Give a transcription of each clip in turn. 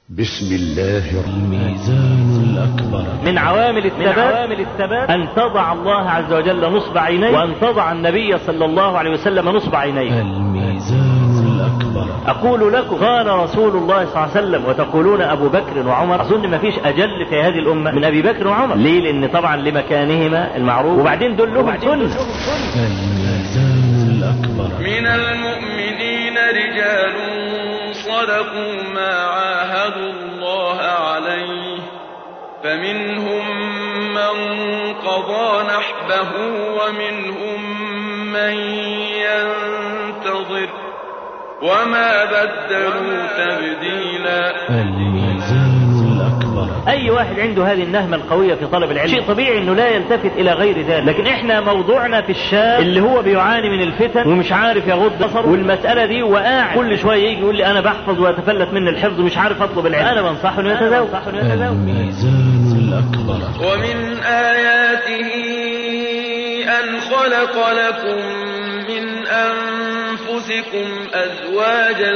بسم الله الميزان الأكبر من عوامل الثبات, عوامل الثبات أن تضع الله عز وجل نصب عينيه وأن تضع النبي صلى الله عليه وسلم نصب عينيه الميزان الأكبر أقول لكم قال رسول الله صلى الله عليه وسلم وتقولون أبو بكر وعمر أظن ما فيش أجل في هذه الأمة من أبي بكر وعمر ليه لأن طبعا لمكانهما المعروف وبعدين دول لهم سنة الميزان الأكبر من المؤمنين رجال صدقوا ما عاهدوا الله عليه فمنهم من قضى نحبه ومنهم من ينتظر وما بدلوا تبديلا الميزان الأكبر أي واحد عنده هذه النهمة القوية في طلب العلم شيء طبيعي أنه لا يلتفت إلى غير ذلك لكن إحنا موضوعنا في الشاب اللي هو بيعاني من الفتن ومش عارف يغض بصره والمسألة دي وقاعد كل شوية يجي يقول لي أنا بحفظ ويتفلت مني الحفظ ومش عارف أطلب العلم أنا بنصحه إنه يتزوج الميزان الأكبر ومن آياته أن خلق لكم من أنفسكم أزواجا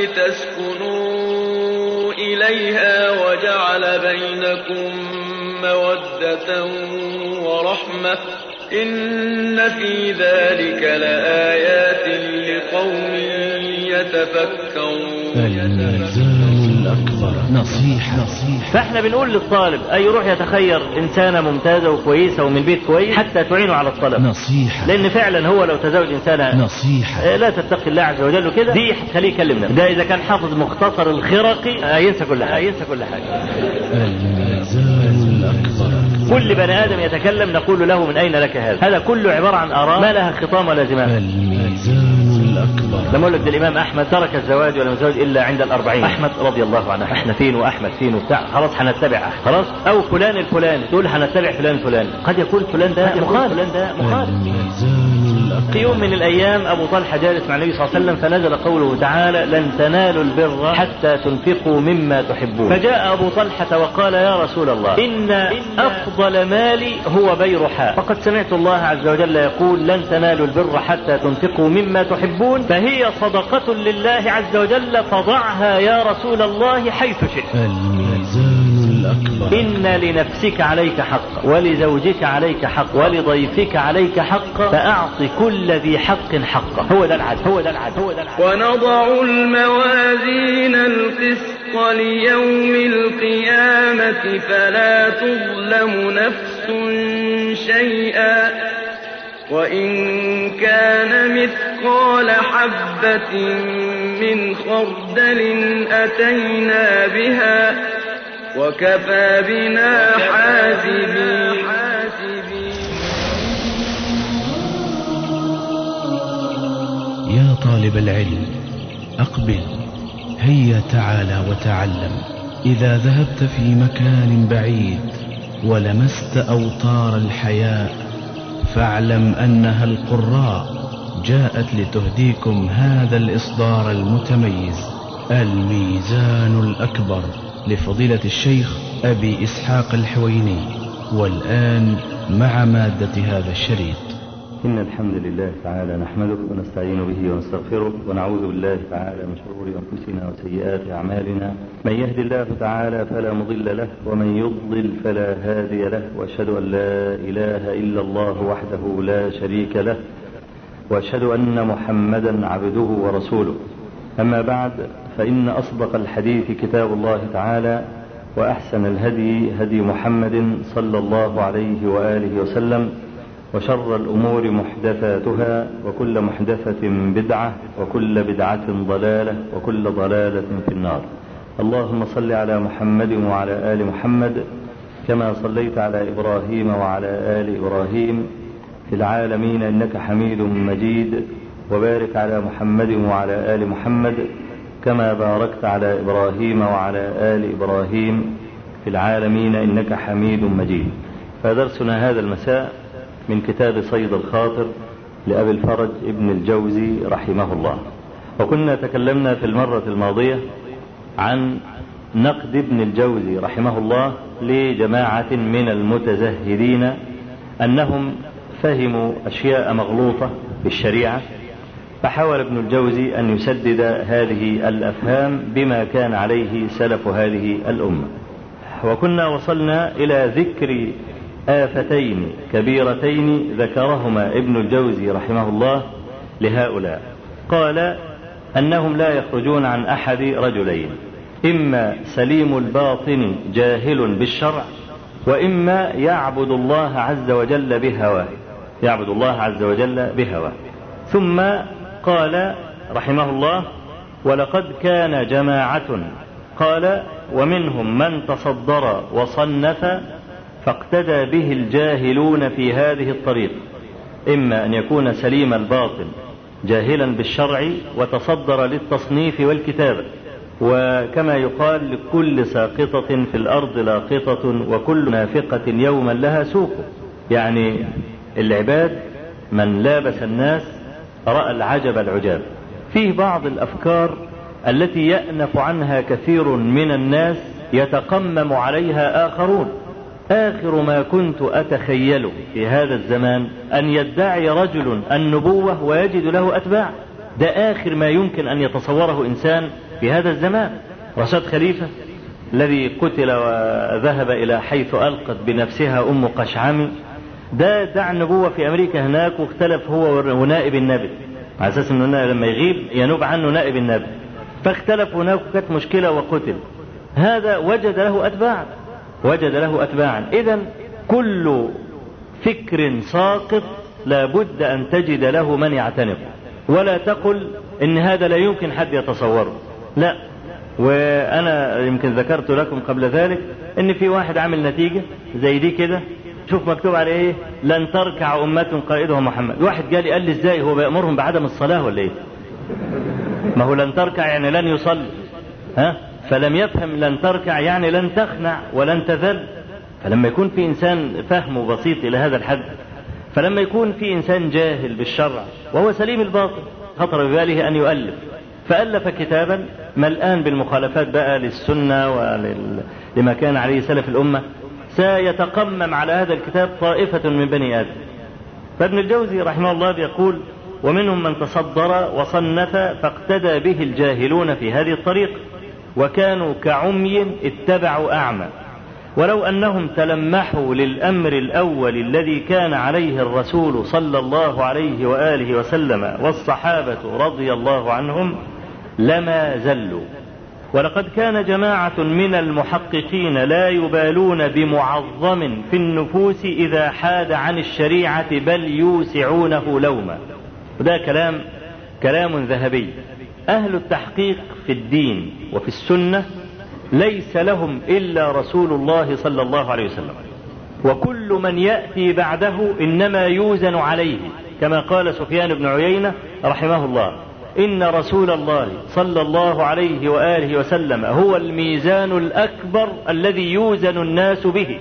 لتسكنوا إليها وجعل بينكم مودة ورحمة إن في ذلك لآيات لقوم يتفكرون الميزان الأكبر نصيحة نصيحة فاحنا بنقول للطالب أي يروح يتخير إنسانة ممتازة وكويسة ومن بيت كويس حتى تعينه على الطلب نصيحة لأن فعلا هو لو تزوج إنسانة نصيحة آه، لا تتقي الله عز وجل وكده دي هتخليه يكلم نفسه ده اذا كان حافظ مختصر الخرقي آه، ينسى كل حاجه ينسى كل حاجه الميزان الأكبر كل بني ادم يتكلم نقول له من اين لك هذا هذا كله عباره عن اراء ما لها خطام ولا زمام الميزان الأكبر لما اقول لك ده الامام احمد ترك الزواج ولم يتزوج الا عند الاربعين احمد رضي الله عنه احنا فين واحمد فين وبتاع خلاص هنتبع أحمد. خلاص او فلان الفلاني تقول هنتبع فلان فلان قد يكون فلان ده مخالف فلان ده مخالف الميزان في الأكبر يوم من الايام ابو طلحه جالس مع النبي صلى الله عليه وسلم فنزل قوله تعالى لن تنالوا البر حتى تنفقوا مما تحبون فجاء ابو طلحه وقال يا رسول الله ان افضل مالي هو بيرحاء فقد سمعت الله عز وجل يقول لن تنالوا البر حتى تنفقوا مما تحبون فهي صدقه لله عز وجل فضعها يا رسول الله حيث شئت الميزان الأكبر إن لنفسك عليك حق ولزوجك عليك حق ولضيفك عليك حق فأعط كل ذي حق حقه هو ده العدل هو ده العدل هو ده العدل ونضع الموازين القسط ليوم القيامة فلا تظلم نفس شيئا وإن كان مثقال حبة من خردل أتينا بها وكفى بنا حاسبين يا طالب العلم أقبل هيا تعالى وتعلم إذا ذهبت في مكان بعيد ولمست أوطار الحياة فاعلم أنها القراء جاءت لتهديكم هذا الإصدار المتميز الميزان الأكبر لفضيلة الشيخ أبي إسحاق الحويني والآن مع مادة هذا الشريط إن الحمد لله تعالى نحمده ونستعين به ونستغفره ونعوذ بالله تعالى من شرور أنفسنا وسيئات أعمالنا من يهد الله تعالى فلا مضل له ومن يضلل فلا هادي له وأشهد أن لا إله إلا الله وحده لا شريك له وأشهد أن محمدا عبده ورسوله أما بعد فإن أصدق الحديث كتاب الله تعالى وأحسن الهدي هدي محمد صلى الله عليه وآله وسلم وشر الأمور محدثاتها وكل محدثة بدعة وكل بدعة ضلالة وكل ضلالة في النار اللهم صل على محمد وعلى آل محمد كما صليت على إبراهيم وعلى آل إبراهيم في العالمين إنك حميد مجيد وبارك على محمد وعلى آل محمد كما باركت على إبراهيم وعلى آل إبراهيم في العالمين إنك حميد مجيد فدرسنا هذا المساء من كتاب صيد الخاطر لأبي الفرج ابن الجوزي رحمه الله وكنا تكلمنا في المرة الماضية عن نقد ابن الجوزي رحمه الله لجماعة من المتزهدين أنهم فهموا أشياء مغلوطة في الشريعة فحاول ابن الجوزي أن يسدد هذه الأفهام بما كان عليه سلف هذه الأمة وكنا وصلنا إلى ذكر آفتين كبيرتين ذكرهما ابن الجوزي رحمه الله لهؤلاء قال أنهم لا يخرجون عن أحد رجلين إما سليم الباطن جاهل بالشرع وإما يعبد الله عز وجل بهواه يعبد الله عز وجل بهواه ثم قال رحمه الله ولقد كان جماعة قال ومنهم من تصدر وصنف فاقتدى به الجاهلون في هذه الطريق إما أن يكون سليم الباطن جاهلا بالشرع وتصدر للتصنيف والكتابة وكما يقال لكل ساقطة في الأرض لاقطة وكل نافقة يوما لها سوق يعني العباد من لابس الناس رأى العجب العجاب فيه بعض الأفكار التي يأنف عنها كثير من الناس يتقمم عليها آخرون آخر ما كنت أتخيل في هذا الزمان أن يدعي رجل النبوة ويجد له أتباع ده آخر ما يمكن أن يتصوره إنسان في هذا الزمان رشاد خليفة الذي قتل وذهب إلى حيث ألقت بنفسها أم قشعمي ده دعا النبوة في أمريكا هناك واختلف هو ونائب النبي على أساس أنه لما يغيب ينوب عنه نائب النبي فاختلف هناك وكانت مشكلة وقتل هذا وجد له أتباع وجد له أتباعا إذا كل فكر ساقط لابد أن تجد له من يعتنق ولا تقل إن هذا لا يمكن حد يتصوره لا وأنا يمكن ذكرت لكم قبل ذلك إن في واحد عامل نتيجة زي دي كده شوف مكتوب عليه ايه لن تركع أمة قائدها محمد واحد جالي قال لي ازاي هو بيأمرهم بعدم الصلاة ولا ايه ما هو لن تركع يعني لن يصلي ها فلم يفهم لن تركع يعني لن تخنع ولن تذل فلما يكون في إنسان فهمه بسيط إلى هذا الحد فلما يكون في إنسان جاهل بالشرع وهو سليم الباطن خطر بباله أن يؤلف فألف كتابا ملآن بالمخالفات بقى للسنة ولما كان عليه سلف الأمة سيتقمم على هذا الكتاب طائفة من بني آدم فابن الجوزي رحمه الله يقول ومنهم من تصدر وصنف فاقتدى به الجاهلون في هذه الطريق وكانوا كعمي اتبعوا أعمى ولو أنهم تلمحوا للأمر الأول الذي كان عليه الرسول صلى الله عليه وآله وسلم والصحابة رضي الله عنهم لما زلوا ولقد كان جماعة من المحققين لا يبالون بمعظم في النفوس إذا حاد عن الشريعة بل يوسعونه لوما وده كلام كلام ذهبي أهل التحقيق في الدين وفي السنة ليس لهم إلا رسول الله صلى الله عليه وسلم وكل من يأتي بعده إنما يوزن عليه كما قال سفيان بن عيينة رحمه الله إن رسول الله صلى الله عليه وآله وسلم هو الميزان الأكبر الذي يوزن الناس به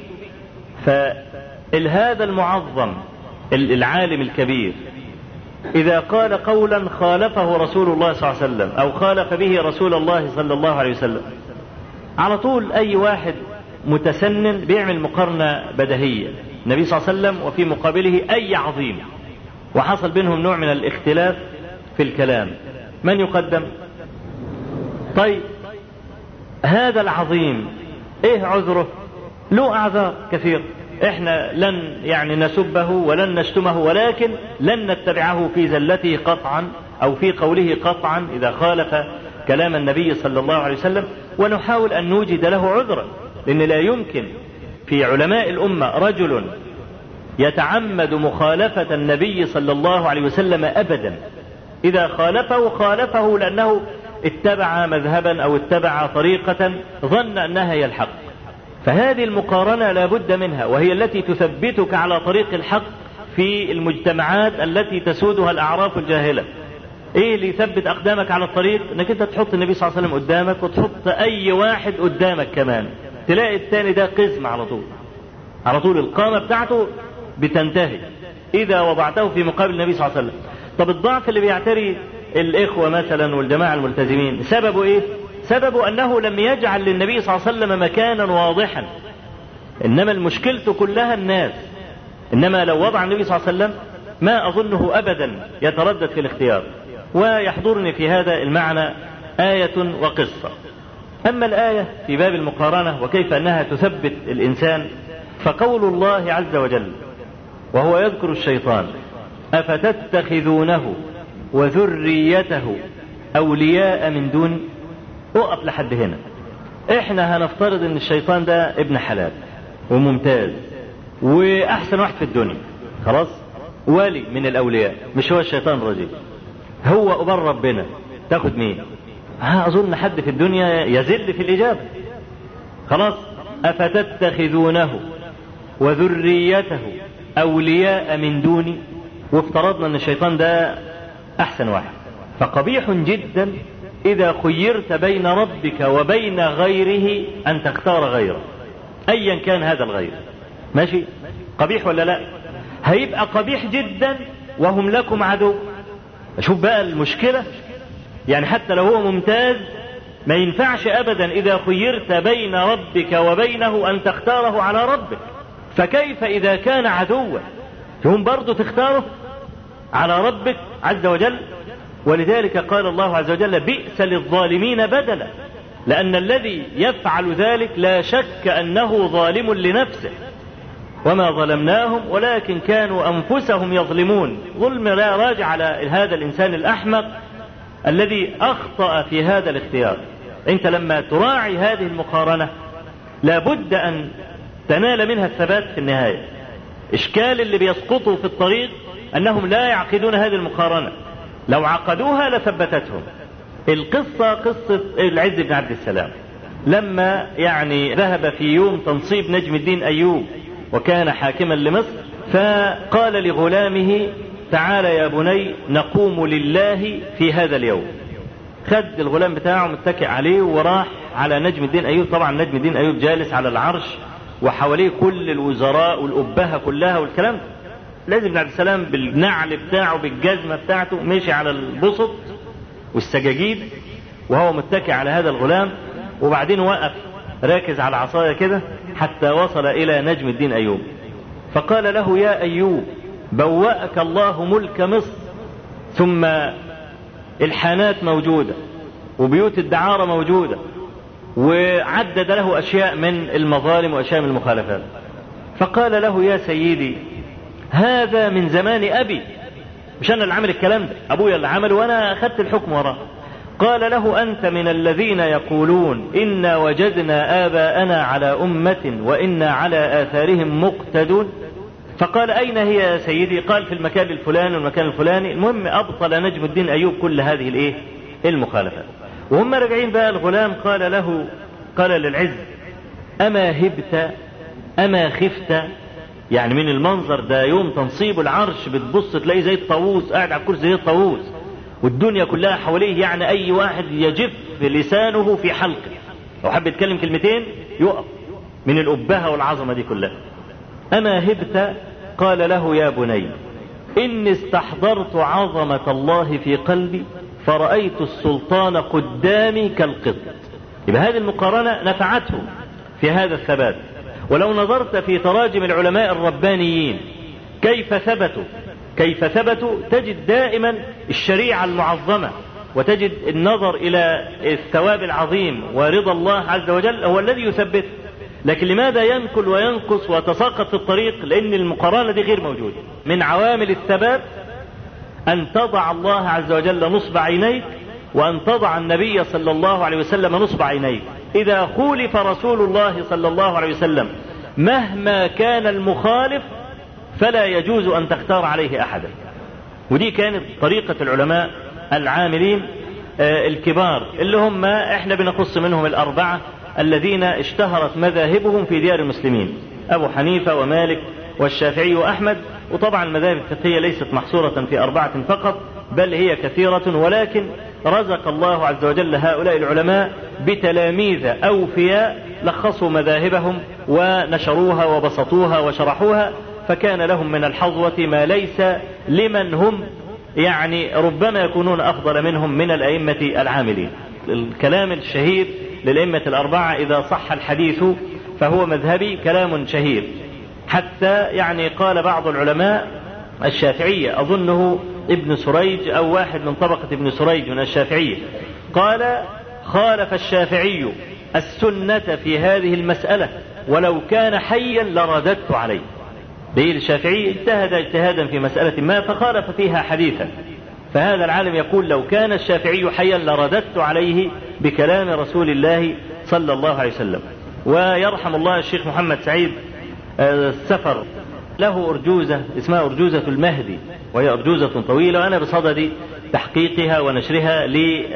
فهذا المعظم العالم الكبير إذا قال قولا خالفه رسول الله صلى الله عليه وسلم أو خالف به رسول الله صلى الله عليه وسلم على طول أي واحد متسنن بيعمل مقارنة بدهية النبي صلى الله عليه وسلم وفي مقابله أي عظيم وحصل بينهم نوع من الاختلاف في الكلام من يقدم طيب هذا العظيم ايه عذره له اعذار كثير احنا لن يعني نسبه ولن نشتمه ولكن لن نتبعه في زلته قطعا او في قوله قطعا اذا خالف كلام النبي صلى الله عليه وسلم ونحاول ان نوجد له عذرا لان لا يمكن في علماء الامه رجل يتعمد مخالفه النبي صلى الله عليه وسلم ابدا اذا خالفه خالفه لانه اتبع مذهبا او اتبع طريقه ظن انها هي الحق فهذه المقارنة لا بد منها وهي التي تثبتك على طريق الحق في المجتمعات التي تسودها الأعراف الجاهلة ايه اللي يثبت اقدامك على الطريق انك انت تحط النبي صلى الله عليه وسلم قدامك وتحط اي واحد قدامك كمان تلاقي التاني ده قزم على طول على طول القامة بتاعته بتنتهي اذا وضعته في مقابل النبي صلى الله عليه وسلم طب الضعف اللي بيعتري الاخوة مثلا والجماعة الملتزمين سببه ايه سبب أنه لم يجعل للنبي صلى الله عليه وسلم مكانا واضحا إنما المشكلة كلها الناس إنما لو وضع النبي صلى الله عليه وسلم ما أظنه أبدا يتردد في الاختيار ويحضرني في هذا المعنى آية وقصة أما الآية في باب المقارنة وكيف أنها تثبت الإنسان فقول الله عز وجل وهو يذكر الشيطان أفتتخذونه وذريته أولياء من دوني اقف لحد هنا احنا هنفترض ان الشيطان ده ابن حلال وممتاز واحسن واحد في الدنيا خلاص ولي من الاولياء مش هو الشيطان الرجيم هو قبال ربنا تاخد مين ها اظن حد في الدنيا يزل في الاجابه خلاص افتتخذونه وذريته اولياء من دوني وافترضنا ان الشيطان ده احسن واحد فقبيح جدا اذا خيرت بين ربك وبين غيره ان تختار غيره ايا كان هذا الغير ماشي قبيح ولا لا هيبقى قبيح جدا وهم لكم عدو شوف بقى المشكله يعني حتى لو هو ممتاز ما ينفعش ابدا اذا خيرت بين ربك وبينه ان تختاره على ربك فكيف اذا كان عدوا هم برضه تختاره على ربك عز وجل ولذلك قال الله عز وجل بئس للظالمين بدلا لأن الذي يفعل ذلك لا شك أنه ظالم لنفسه وما ظلمناهم ولكن كانوا أنفسهم يظلمون ظلم لا راجع على هذا الإنسان الأحمق الذي أخطأ في هذا الاختيار أنت لما تراعي هذه المقارنة لابد أن تنال منها الثبات في النهاية إشكال اللي بيسقطوا في الطريق أنهم لا يعقدون هذه المقارنة لو عقدوها لثبتتهم القصة قصة العز بن عبد السلام لما يعني ذهب في يوم تنصيب نجم الدين أيوب وكان حاكما لمصر فقال لغلامه تعال يا بني نقوم لله في هذا اليوم خد الغلام بتاعه متكئ عليه وراح على نجم الدين أيوب طبعا نجم الدين أيوب جالس على العرش وحواليه كل الوزراء والأبهة كلها والكلام لازم بن عبد السلام بالنعل بتاعه بالجزمة بتاعته مشي على البسط والسجاجيد وهو متكئ على هذا الغلام وبعدين وقف راكز على عصاية كده حتى وصل إلى نجم الدين أيوب فقال له يا أيوب بوأك الله ملك مصر ثم الحانات موجودة وبيوت الدعارة موجودة وعدد له أشياء من المظالم وأشياء من المخالفات فقال له يا سيدي هذا من زمان أبي مش أنا اللي عامل الكلام ده أبويا اللي عمله وأنا أخذت الحكم وراه قال له أنت من الذين يقولون إنا وجدنا آباءنا على أمة وإنا على آثارهم مقتدون فقال أين هي يا سيدي قال في المكان الفلاني والمكان الفلاني المهم أبطل نجم الدين أيوب كل هذه الإيه المخالفات وهم راجعين بقى الغلام قال له قال للعز أما هبت أما خفت يعني من المنظر ده يوم تنصيب العرش بتبص تلاقيه زي الطاووس قاعد على الكرسي زي الطاووس والدنيا كلها حواليه يعني اي واحد يجف لسانه في حلقه لو حب يتكلم كلمتين يقف من الأبهة والعظمة دي كلها أما هبت قال له يا بني إني استحضرت عظمة الله في قلبي فرأيت السلطان قدامي كالقط يبقى هذه المقارنة نفعته في هذا الثبات ولو نظرت في تراجم العلماء الربانيين كيف ثبتوا كيف ثبتوا تجد دائما الشريعة المعظمة وتجد النظر إلى الثواب العظيم ورضا الله عز وجل هو الذي يثبته لكن لماذا ينكل وينقص ويتساقط في الطريق لأن المقارنة دي غير موجودة من عوامل الثبات أن تضع الله عز وجل نصب عينيك وأن تضع النبي صلى الله عليه وسلم نصب عينيك إذا خولف رسول الله صلى الله عليه وسلم مهما كان المخالف فلا يجوز أن تختار عليه أحدا ودي كانت طريقة العلماء العاملين الكبار اللي هم احنا بنخص منهم الأربعة الذين اشتهرت مذاهبهم في ديار المسلمين أبو حنيفة ومالك والشافعي وأحمد وطبعا المذاهب الفقهية ليست محصورة في أربعة فقط بل هي كثيرة ولكن رزق الله عز وجل هؤلاء العلماء بتلاميذ أوفياء لخصوا مذاهبهم ونشروها وبسطوها وشرحوها فكان لهم من الحظوة ما ليس لمن هم يعني ربما يكونون أفضل منهم من الأئمة العاملين الكلام الشهير للأئمة الأربعة إذا صح الحديث فهو مذهبي كلام شهير حتى يعني قال بعض العلماء الشافعية أظنه ابن سريج أو واحد من طبقة ابن سريج من الشافعية قال خالف الشافعي السنة في هذه المسألة ولو كان حيا لرددت عليه ليه الشافعي اجتهد اجتهادا في مسألة ما فخالف فيها حديثا فهذا العالم يقول لو كان الشافعي حيا لرددت عليه بكلام رسول الله صلى الله عليه وسلم ويرحم الله الشيخ محمد سعيد السفر له أرجوزة اسمها أرجوزة المهدي وهي أرجوزة طويلة وأنا بصدد تحقيقها ونشرها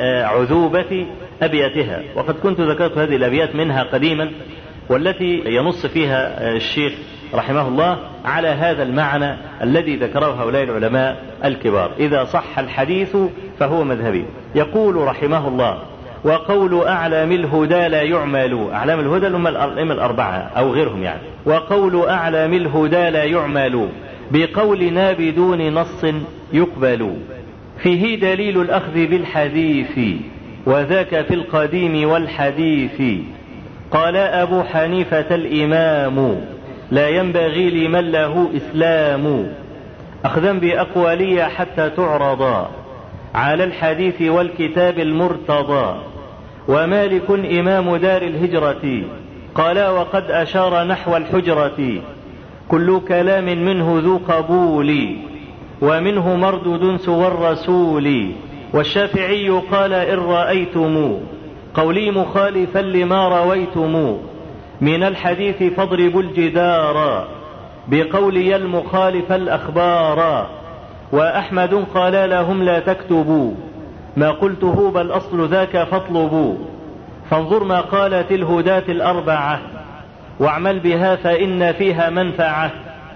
لعذوبة أبياتها وقد كنت ذكرت هذه الأبيات منها قديما والتي ينص فيها الشيخ رحمه الله على هذا المعنى الذي ذكره هؤلاء العلماء الكبار إذا صح الحديث فهو مذهبي يقول رحمه الله وقول أعلام الهدى لا يعمل أعلام الهدى هم الأئمة الأربعة أو غيرهم يعني وقول أعلام الهدى لا يعمل بقولنا بدون نص يقبل فيه دليل الأخذ بالحديث وذاك في القديم والحديث قال أبو حنيفة الإمام لا ينبغي لمن له إسلام أخذا بأقوالي حتى تعرضا على الحديث والكتاب المرتضى ومالك إمام دار الهجرة قال وقد أشار نحو الحجرة كل كلام منه ذو قبول ومنه مردود سوى الرسول والشافعي قال إن رأيتم قولي مخالفا لما رويتم من الحديث فاضربوا الجدار بقولي المخالف الأخبار وأحمد قال لهم لا تكتبوا ما قلته بل أصل ذاك فاطلبوا فانظر ما قالت الهداة الأربعة واعمل بها فإن فيها منفعة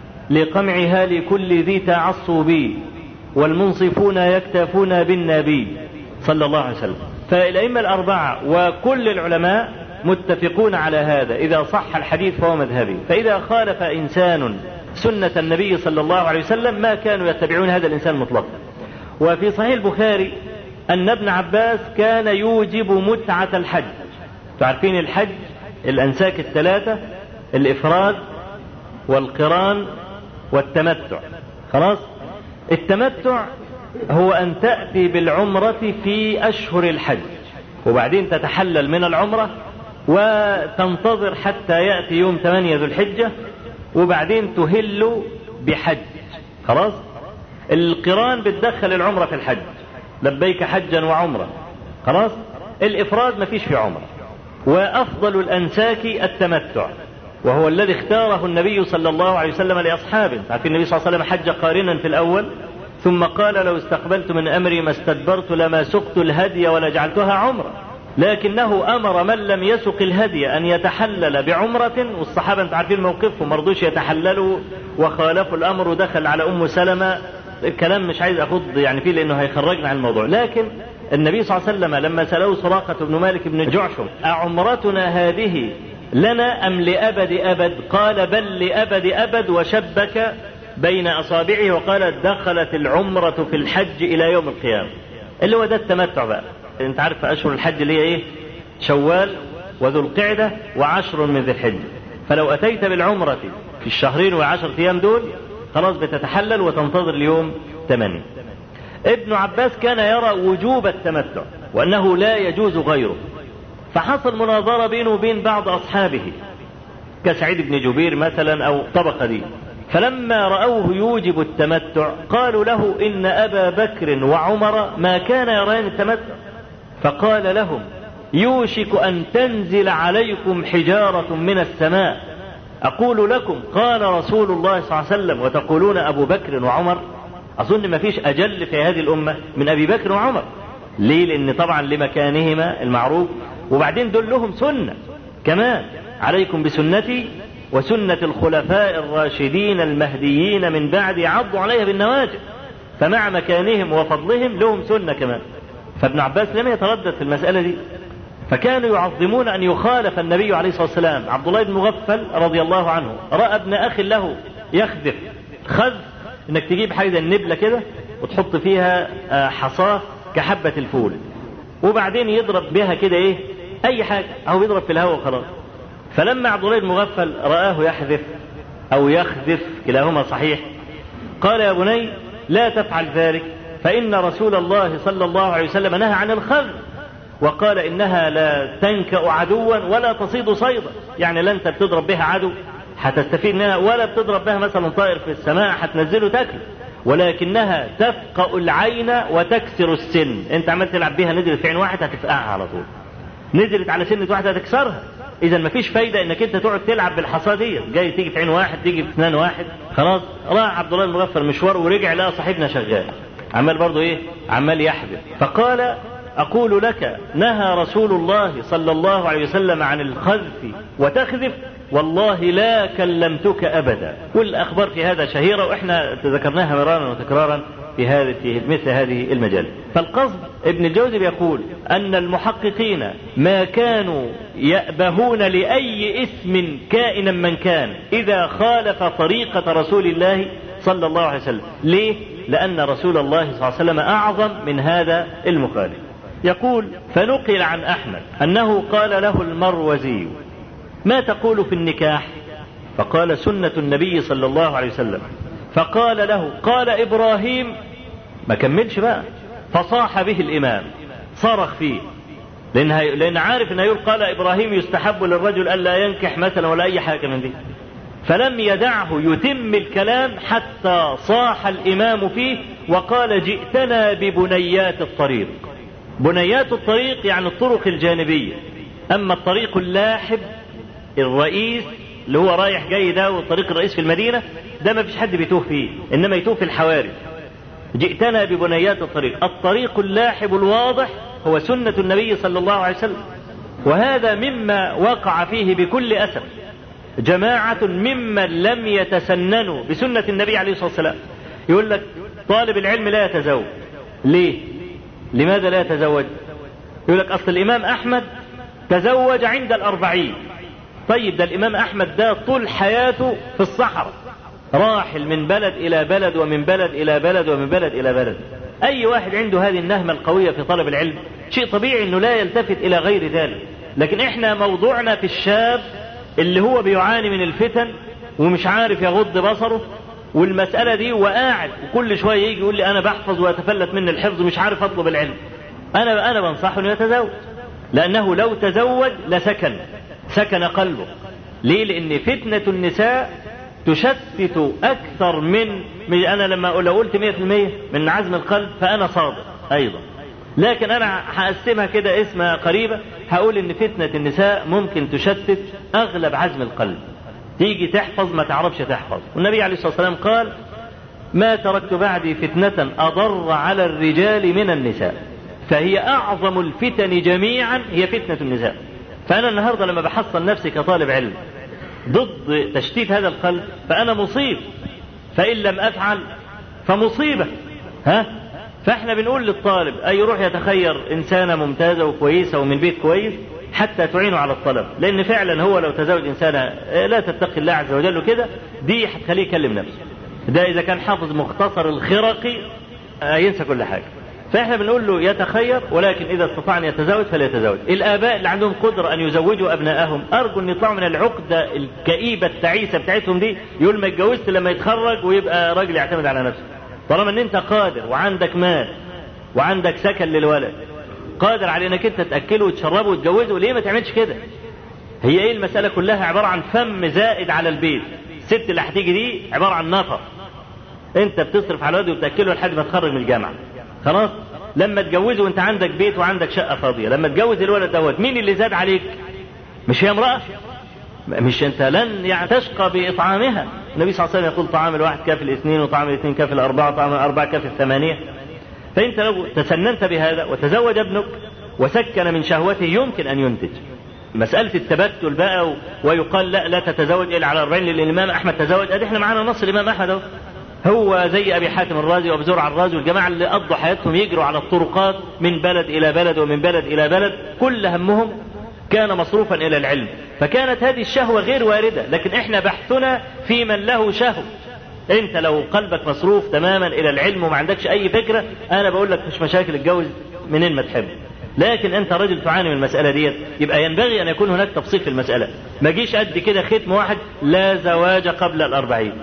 لقمعها لكل ذي تعصب والمنصفون يكتفون بالنبي صلى الله عليه وسلم فالأئمة الأربعة وكل العلماء متفقون على هذا إذا صح الحديث فهو مذهبي فإذا خالف إنسان سنة النبي صلى الله عليه وسلم ما كانوا يتبعون هذا الإنسان مطلقا وفي صحيح البخاري أن ابن عباس كان يوجب متعة الحج تعرفين الحج الأنساك الثلاثة الإفراد والقران والتمتع خلاص التمتع هو أن تأتي بالعمرة في أشهر الحج وبعدين تتحلل من العمرة وتنتظر حتى يأتي يوم 8 ذو الحجة وبعدين تهل بحج خلاص القران بتدخل العمرة في الحج لبيك حجا وعمرة خلاص الإفراد ما فيش في عمرة وأفضل الأنساك التمتع وهو الذي اختاره النبي صلى الله عليه وسلم لأصحابه عارفين النبي صلى الله عليه وسلم حج قارنا في الأول ثم قال لو استقبلت من أمري ما استدبرت لما سقت الهدي ولجعلتها عمرة لكنه أمر من لم يسق الهدي أن يتحلل بعمرة والصحابة أنت عارفين موقفهم مرضوش يتحللوا وخالفوا الأمر ودخل على أم سلمة الكلام مش عايز أخض يعني فيه لأنه هيخرجنا عن الموضوع لكن النبي صلى الله عليه وسلم لما سأله سراقة بن مالك بن جعشم أعمرتنا هذه لنا أم لأبد أبد قال بل لأبد أبد وشبك بين أصابعه وقال دخلت العمرة في الحج إلى يوم القيامة اللي هو ده التمتع بقى انت عارف أشهر الحج اللي هي ايه شوال وذو القعدة وعشر من ذي الحجة فلو أتيت بالعمرة في الشهرين وعشر أيام دول خلاص بتتحلل وتنتظر اليوم ثمانية ابن عباس كان يرى وجوب التمتع وأنه لا يجوز غيره فحصل مناظرة بينه وبين بعض أصحابه كسعيد بن جبير مثلا أو طبقة دي فلما رأوه يوجب التمتع قالوا له إن أبا بكر وعمر ما كان يران التمتع فقال لهم يوشك أن تنزل عليكم حجارة من السماء أقول لكم قال رسول الله صلى الله عليه وسلم وتقولون أبو بكر وعمر أظن ما فيش أجل في هذه الأمة من أبي بكر وعمر ليه لأن طبعا لمكانهما المعروف وبعدين دول لهم سنة كمان عليكم بسنتي وسنة الخلفاء الراشدين المهديين من بعد عضوا عليها بالنواجذ فمع مكانهم وفضلهم لهم سنة كمان فابن عباس لم يتردد في المسألة دي فكانوا يعظمون أن يخالف النبي عليه الصلاة والسلام عبد الله بن مغفل رضي الله عنه رأى ابن أخ له يخذف خذف انك تجيب حاجة النبلة كده وتحط فيها حصاة كحبة الفول وبعدين يضرب بها كده ايه اي حاجة او يضرب في الهواء وخلاص فلما عبد الله بن مغفل رآه يحذف او يخذف كلاهما صحيح قال يا بني لا تفعل ذلك فإن رسول الله صلى الله عليه وسلم نهى عن الخذ وقال إنها لا تنكأ عدوا ولا تصيد صيدا يعني لا أنت بتضرب بها عدو هتستفيد منها ولا بتضرب بها مثلا طائر في السماء هتنزله تاكله ولكنها تفقأ العين وتكسر السن انت عمال تلعب بيها نزلت في عين واحد هتفقعها على طول نزلت على سنة واحد هتكسرها اذا مفيش فايده انك انت تقعد تلعب بالحصاه دي جاي تيجي في عين واحد تيجي في اسنان واحد خلاص راح عبد الله المغفر مشوار ورجع لقى صاحبنا شغال عمال برضه ايه عمال يحبر فقال اقول لك نهى رسول الله صلى الله عليه وسلم عن الخذف وتخذف والله لا كلمتك ابدا والاخبار في هذا شهيره واحنا ذكرناها مرارا وتكرارا في هذه في مثل هذه المجال فالقصد ابن الجوزي بيقول ان المحققين ما كانوا يأبهون لأي اسم كائنا من كان إذا خالف طريقة رسول الله صلى الله عليه وسلم ليه؟ لأن رسول الله صلى الله عليه وسلم أعظم من هذا المخالف يقول فنقل عن أحمد أنه قال له المروزي ما تقول في النكاح فقال سنة النبي صلى الله عليه وسلم فقال له قال إبراهيم ما كملش بقى فصاح به الإمام صرخ فيه لأن, هي... لأن عارف أن يقول قال إبراهيم يستحب للرجل ألا ينكح مثلا ولا أي حاجة من دي فلم يدعه يتم الكلام حتى صاح الإمام فيه وقال جئتنا ببنيات الطريق بنيات الطريق يعني الطرق الجانبية أما الطريق اللاحب الرئيس اللي هو رايح جاي ده والطريق الرئيس في المدينة ده ما فيش حد بيتوه فيه إنما يتوه في الحواري جئتنا ببنيات الطريق الطريق اللاحب الواضح هو سنة النبي صلى الله عليه وسلم وهذا مما وقع فيه بكل أسف جماعة ممن لم يتسننوا بسنة النبي عليه الصلاة والسلام يقول لك طالب العلم لا يتزوج ليه لماذا لا يتزوج يقول لك أصل الإمام أحمد تزوج عند الأربعين طيب ده الإمام أحمد ده طول حياته في الصحراء راحل من بلد إلى بلد ومن بلد إلى بلد ومن بلد إلى بلد أي واحد عنده هذه النهمة القوية في طلب العلم شيء طبيعي أنه لا يلتفت إلى غير ذلك لكن إحنا موضوعنا في الشاب اللي هو بيعاني من الفتن ومش عارف يغض بصره والمسألة دي وقاعد وكل شوية يجي يقول لي أنا بحفظ ويتفلت مني الحفظ مش عارف أطلب العلم أنا أنا بنصحه إنه يتزوج لأنه لو تزوج لسكن سكن قلبه ليه لأن فتنة النساء تشتت أكثر من, من أنا لما لو قلت 100% من عزم القلب فأنا صادق أيضا لكن أنا هقسمها كده اسمها قريبة هقول إن فتنة النساء ممكن تشتت أغلب عزم القلب تيجي تحفظ ما تعرفش تحفظ والنبي عليه الصلاة والسلام قال ما تركت بعدي فتنة أضر على الرجال من النساء فهي أعظم الفتن جميعا هي فتنة النساء فأنا النهاردة لما بحصل نفسي كطالب علم ضد تشتيت هذا القلب فأنا مصيب فإن لم أفعل فمصيبة ها فاحنا بنقول للطالب أي يروح يتخير إنسانة ممتازة وكويسة ومن بيت كويس حتى تعينه على الطلب لأن فعلا هو لو تزوج إنسانة لا تتقي الله عز وجل كده دي هتخليه يكلم نفسه ده إذا كان حافظ مختصر الخرقي ينسى كل حاجة فاحنا بنقول له يتخير ولكن اذا استطاع ان يتزوج فليتزوج. الاباء اللي عندهم قدره ان يزوجوا ابنائهم ارجو ان يطلعوا من العقده الكئيبه التعيسه بتاعتهم دي يقول ما اتجوزت لما يتخرج ويبقى راجل يعتمد على نفسه. طالما ان انت قادر وعندك مال وعندك سكن للولد قادر على انك انت تاكله وتشربه وتجوزه ليه ما تعملش كده؟ هي ايه المساله كلها عباره عن فم زائد على البيت. الست اللي هتيجي دي عباره عن نفر. انت بتصرف على الولد وتاكله لحد ما تخرج من الجامعه. خلاص لما تجوزه وانت عندك بيت وعندك شقه فاضيه لما تجوز الولد دوت مين اللي زاد عليك مش هي امراه مش انت لن يعني تشقى باطعامها النبي صلى الله عليه وسلم يقول طعام الواحد كافي الاثنين وطعام الاثنين كافي الاربعه وطعام الاربعه كافي الثمانيه فانت لو تسننت بهذا وتزوج ابنك وسكن من شهوته يمكن ان ينتج مسألة التبتل بقى ويقال لا لا تتزوج إلا على 40 لأن الإمام أحمد تزوج أدي إحنا معانا نص الإمام أحمد أهو هو زي ابي حاتم الرازي وابو زرع الرازي والجماعه اللي قضوا حياتهم يجروا على الطرقات من بلد الى بلد ومن بلد الى بلد كل همهم كان مصروفا الى العلم فكانت هذه الشهوه غير وارده لكن احنا بحثنا في من له شهوه انت لو قلبك مصروف تماما الى العلم وما عندكش اي فكره انا بقول لك مش مشاكل اتجوز منين ما تحب لكن انت راجل تعاني من المساله ديت يبقى ينبغي ان يكون هناك تفصيل في المساله ما جيش قد كده ختم واحد لا زواج قبل الاربعين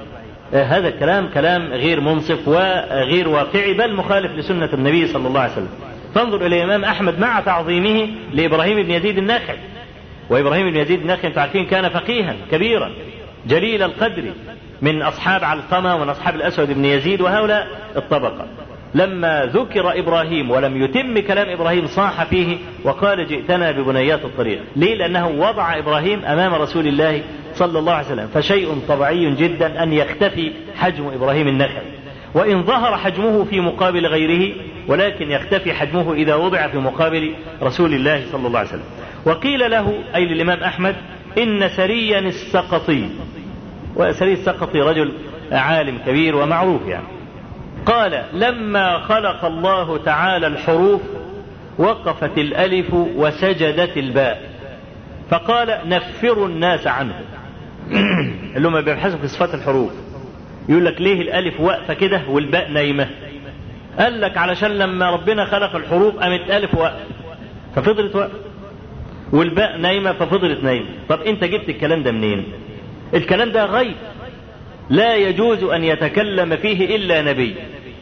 هذا الكلام كلام غير منصف وغير واقعي بل مخالف لسنة النبي صلى الله عليه وسلم فانظر إلى الإمام أحمد مع تعظيمه لإبراهيم بن يزيد الناخعي وإبراهيم بن يزيد الناخعي أنتم عارفين كان فقيها كبيرا جليل القدر من أصحاب علقمة ومن أصحاب الأسود بن يزيد وهؤلاء الطبقة لما ذكر إبراهيم ولم يتم كلام إبراهيم صاح فيه وقال جئتنا ببنيات الطريق ليه لأنه وضع إبراهيم أمام رسول الله صلى الله عليه وسلم فشيء طبيعي جدا أن يختفي حجم إبراهيم النخعي وإن ظهر حجمه في مقابل غيره ولكن يختفي حجمه إذا وضع في مقابل رسول الله صلى الله عليه وسلم وقيل له أي للإمام أحمد إن سريا السقطي وسري السقطي رجل عالم كبير ومعروف يعني قال لما خلق الله تعالى الحروف وقفت الألف وسجدت الباء فقال نفروا الناس عنه اللي هم بيبحثوا في صفات الحروف يقول لك ليه الألف واقفة كده والباء نايمة قال لك علشان لما ربنا خلق الحروف قامت ألف واقفة ففضلت واقفة والباء نايمة ففضلت نايمة طب انت جبت الكلام ده منين الكلام ده غيب لا يجوز أن يتكلم فيه إلا نبي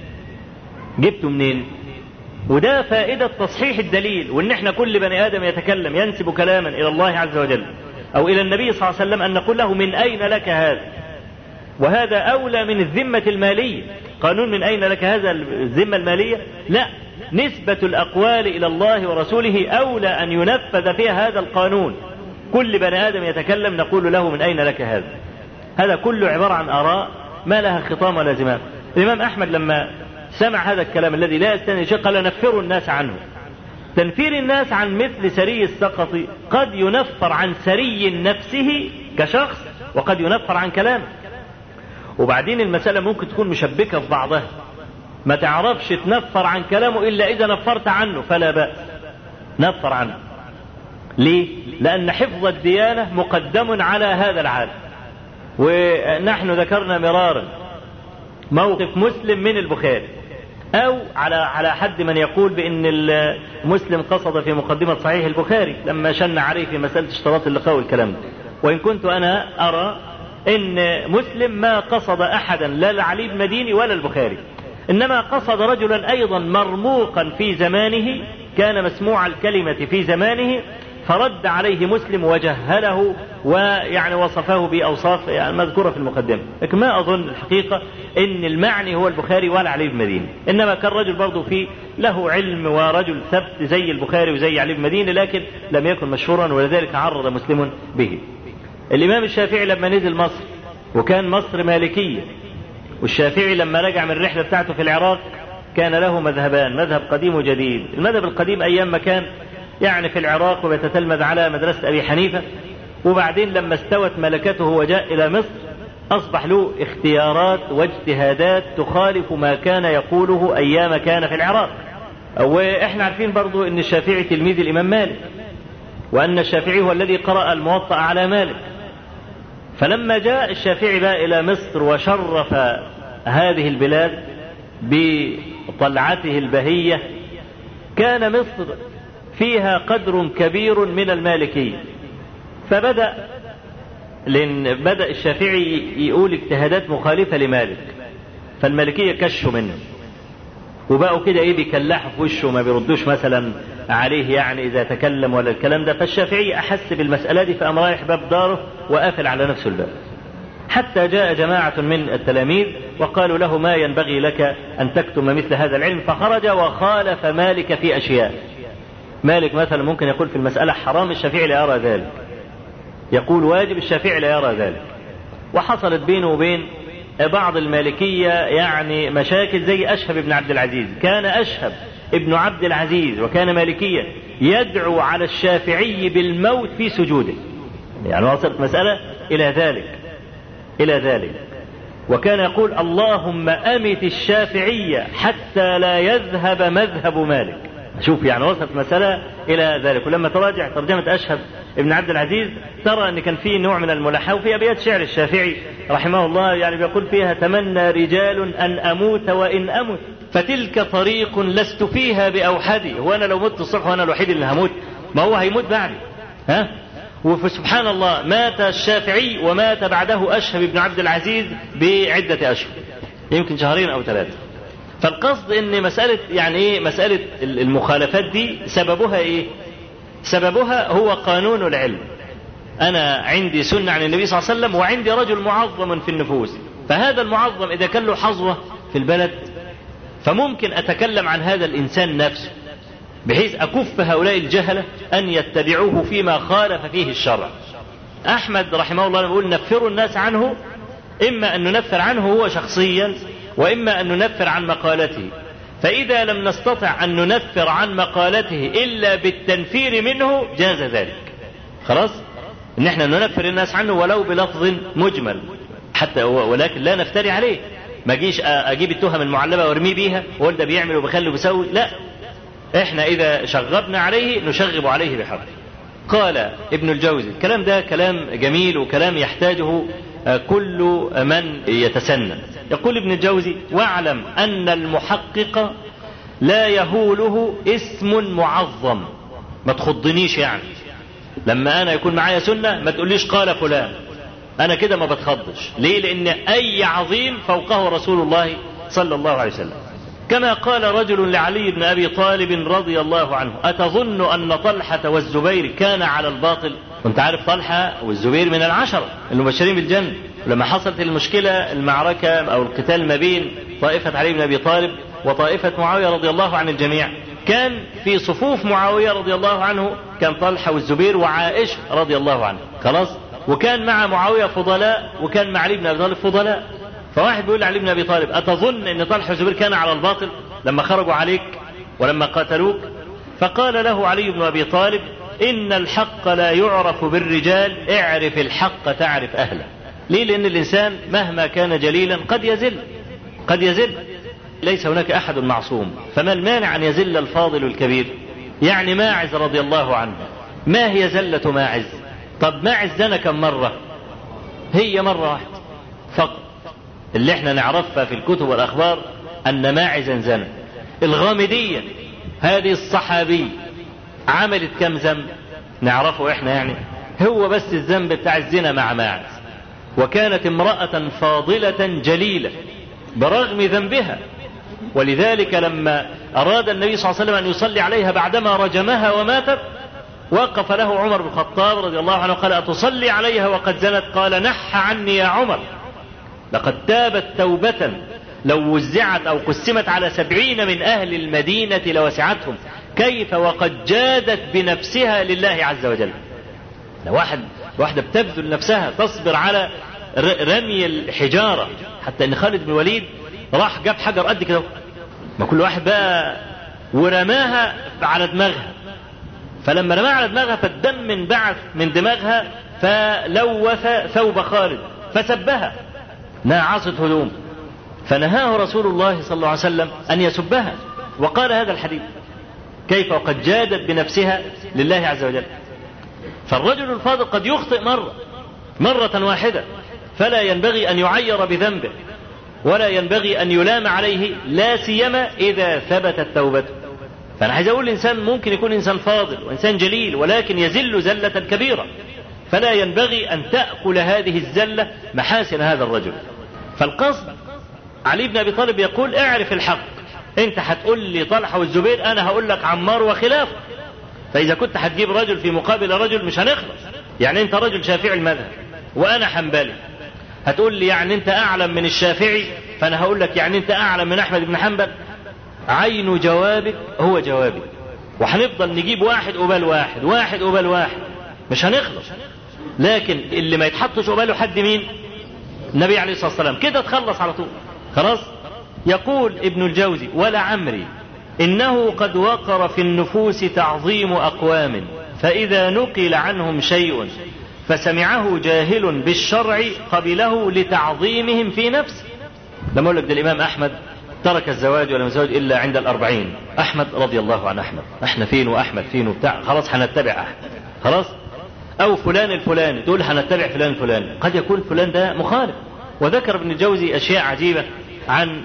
جبته منين وده فائدة تصحيح الدليل وإن إحنا كل بني آدم يتكلم ينسب كلاما إلى الله عز وجل أو إلى النبي صلى الله عليه وسلم أن نقول له من أين لك هذا وهذا أولى من الذمة المالية قانون من أين لك هذا الذمة المالية لا نسبة الأقوال إلى الله ورسوله أولى أن ينفذ فيها هذا القانون كل بني آدم يتكلم نقول له من أين لك هذا هذا كله عبارة عن آراء ما لها خطام ولا زمام الإمام أحمد لما سمع هذا الكلام الذي لا يستند شيء قال نفروا الناس عنه تنفير الناس عن مثل سري السقط قد ينفر عن سري نفسه كشخص وقد ينفر عن كلامه وبعدين المسألة ممكن تكون مشبكة في بعضها ما تعرفش تنفر عن كلامه إلا إذا نفرت عنه فلا بأس نفر عنه ليه؟ لأن حفظ الديانة مقدم على هذا العالم ونحن ذكرنا مرارا موقف مسلم من البخاري أو على على حد من يقول بأن المسلم قصد في مقدمة صحيح البخاري لما شن عليه في مسألة اشتراط اللقاء والكلام ده وإن كنت أنا أرى أن مسلم ما قصد أحدا لا العلي المديني ولا البخاري إنما قصد رجلا أيضا مرموقا في زمانه كان مسموع الكلمة في زمانه فرد عليه مسلم وجهله ويعني وصفه بأوصاف يعني مذكورة في المقدمة لكن ما أظن الحقيقة أن المعني هو البخاري ولا علي بن مدينة إنما كان رجل برضه فيه له علم ورجل ثبت زي البخاري وزي علي بن مدينة لكن لم يكن مشهورا ولذلك عرض مسلم به الإمام الشافعي لما نزل مصر وكان مصر مالكية والشافعي لما رجع من الرحلة بتاعته في العراق كان له مذهبان مذهب قديم وجديد المذهب القديم أيام ما كان يعني في العراق وبيتتلمذ على مدرسة أبي حنيفة وبعدين لما استوت ملكته وجاء إلى مصر أصبح له اختيارات واجتهادات تخالف ما كان يقوله أيام كان في العراق وإحنا عارفين برضو أن الشافعي تلميذ الإمام مالك وأن الشافعي هو الذي قرأ الموطأ على مالك فلما جاء الشافعي بقى إلى مصر وشرف هذه البلاد بطلعته البهية كان مصر فيها قدر كبير من المالكية فبدأ لأن بدأ الشافعي يقول اجتهادات مخالفة لمالك فالمالكية كشوا منه وبقوا كده ايه بيكلحوا في وشه ما بيردوش مثلا عليه يعني اذا تكلم ولا الكلام ده فالشافعي احس بالمساله دي فقام رايح باب داره وقافل على نفسه الباب حتى جاء جماعة من التلاميذ وقالوا له ما ينبغي لك أن تكتم مثل هذا العلم فخرج وخالف مالك في أشياء مالك مثلا ممكن يقول في المسألة حرام الشافعي لا يرى ذلك يقول واجب الشافعي لا يرى ذلك وحصلت بينه وبين بعض المالكية يعني مشاكل زي أشهب بن عبد العزيز كان أشهب ابن عبد العزيز وكان مالكيا يدعو على الشافعي بالموت في سجوده يعني وصلت مسألة إلى ذلك إلى ذلك وكان يقول اللهم أمت الشافعية حتى لا يذهب مذهب مالك شوف يعني وصلت مسألة إلى ذلك ولما تراجع ترجمة أشهب ابن عبد العزيز ترى أن كان في نوع من الملاحة وفي أبيات شعر الشافعي رحمه الله يعني بيقول فيها تمنى رجال أن أموت وإن أمت فتلك طريق لست فيها بأوحدي هو أنا لو مت الصبح وأنا الوحيد اللي هموت ما هو هيموت بعدي ها وسبحان الله مات الشافعي ومات بعده أشهب بن عبد العزيز بعدة أشهر يمكن شهرين أو ثلاثة فالقصد ان مسألة يعني ايه مسألة المخالفات دي سببها ايه سببها هو قانون العلم انا عندي سنة عن النبي صلى الله عليه وسلم وعندي رجل معظم في النفوس فهذا المعظم اذا كان له حظوة في البلد فممكن اتكلم عن هذا الانسان نفسه بحيث اكف هؤلاء الجهلة ان يتبعوه فيما خالف فيه الشرع احمد رحمه الله يقول نفروا الناس عنه اما ان ننفر عنه هو شخصيا واما ان ننفر عن مقالته فاذا لم نستطع ان ننفر عن مقالته الا بالتنفير منه جاز ذلك خلاص ان احنا ننفر الناس عنه ولو بلفظ مجمل حتى ولكن لا نفتري عليه ما اجيش اجيب التهم المعلبه وارميه بيها واقول ده بيعمل وبيخلي وبيسوي لا احنا اذا شغبنا عليه نشغب عليه بحق قال ابن الجوزي الكلام ده كلام جميل وكلام يحتاجه كل من يتسنن يقول ابن الجوزي واعلم ان المحقق لا يهوله اسم معظم ما تخضنيش يعني لما انا يكون معايا سنه ما تقوليش قال فلان انا كده ما بتخضش ليه لان اي عظيم فوقه رسول الله صلى الله عليه وسلم كما قال رجل لعلي بن ابي طالب رضي الله عنه اتظن ان طلحه والزبير كان على الباطل كنت عارف طلحه والزبير من العشره المبشرين بالجنه لما حصلت المشكله المعركه او القتال ما بين طائفه علي بن ابي طالب وطائفه معاويه رضي الله عن الجميع كان في صفوف معاويه رضي الله عنه كان طلحه والزبير وعائشه رضي الله عنه خلاص وكان مع معاويه فضلاء وكان مع علي بن ابي طالب فضلاء فواحد بيقول لعلي بن ابي طالب اتظن ان طلحه والزبير كان على الباطل لما خرجوا عليك ولما قاتلوك فقال له علي بن ابي طالب ان الحق لا يعرف بالرجال اعرف الحق تعرف اهله ليه لان الانسان مهما كان جليلا قد يزل قد يزل ليس هناك احد معصوم فما المانع ان يزل الفاضل الكبير يعني ماعز رضي الله عنه ما هي زله ماعز طب ماعز زنى كم مره هي مره واحده فقط اللي احنا نعرفها في الكتب والاخبار ان ماعزا زنى الغامديه هذه الصحابي عملت كم ذنب نعرفه احنا يعني هو بس الذنب بتاع الزنا مع ماعز وكانت امرأة فاضلة جليلة برغم ذنبها ولذلك لما أراد النبي صلى الله عليه وسلم أن يصلي عليها بعدما رجمها وماتت وقف له عمر بن الخطاب رضي الله عنه قال أتصلي عليها وقد زنت قال نح عني يا عمر لقد تابت توبة لو وزعت أو قسمت على سبعين من أهل المدينة لوسعتهم كيف وقد جادت بنفسها لله عز وجل لو واحد واحدة بتبذل نفسها تصبر على رمي الحجارة حتى ان خالد بن الوليد راح جاب حجر قد كده ما كل واحد بقى ورماها على دماغها فلما رماها على دماغها فالدم انبعث من دماغها فلوث ثوب خالد فسبها ناعصت هدوم فنهاه رسول الله صلى الله عليه وسلم ان يسبها وقال هذا الحديث كيف وقد جادت بنفسها لله عز وجل فالرجل الفاضل قد يخطئ مرة مرة واحدة فلا ينبغي أن يعير بذنبه ولا ينبغي أن يلام عليه لا سيما إذا ثبتت توبته فأنا عايز أقول الإنسان ممكن يكون إنسان فاضل وإنسان جليل ولكن يزل زلة كبيرة فلا ينبغي أن تأكل هذه الزلة محاسن هذا الرجل فالقصد علي بن أبي طالب يقول اعرف الحق انت هتقول لي طلحه والزبير انا هقول لك عمار وخلافه فاذا كنت هتجيب رجل في مقابل رجل مش هنخلص يعني انت رجل شافعي المذهب وانا حنبلي هتقول لي يعني انت اعلم من الشافعي فانا هقول لك يعني انت اعلم من احمد بن حنبل عين جوابك هو جوابي وهنفضل نجيب واحد قبال واحد واحد قبال واحد مش هنخلص لكن اللي ما يتحطش قباله حد مين النبي عليه الصلاه والسلام كده تخلص على طول خلاص يقول ابن الجوزي ولعمري انه قد وقر في النفوس تعظيم اقوام فاذا نقل عنهم شيء فسمعه جاهل بالشرع قبله لتعظيمهم في نفسه لما اقول لك ده الامام احمد ترك الزواج ولم يزوج الا عند الاربعين احمد رضي الله عن احمد احنا فين واحمد فين وبتاع خلاص هنتبع احمد خلاص او فلان الفلاني تقول هنتبع فلان الفلاني قد يكون فلان ده مخالف وذكر ابن الجوزي اشياء عجيبه عن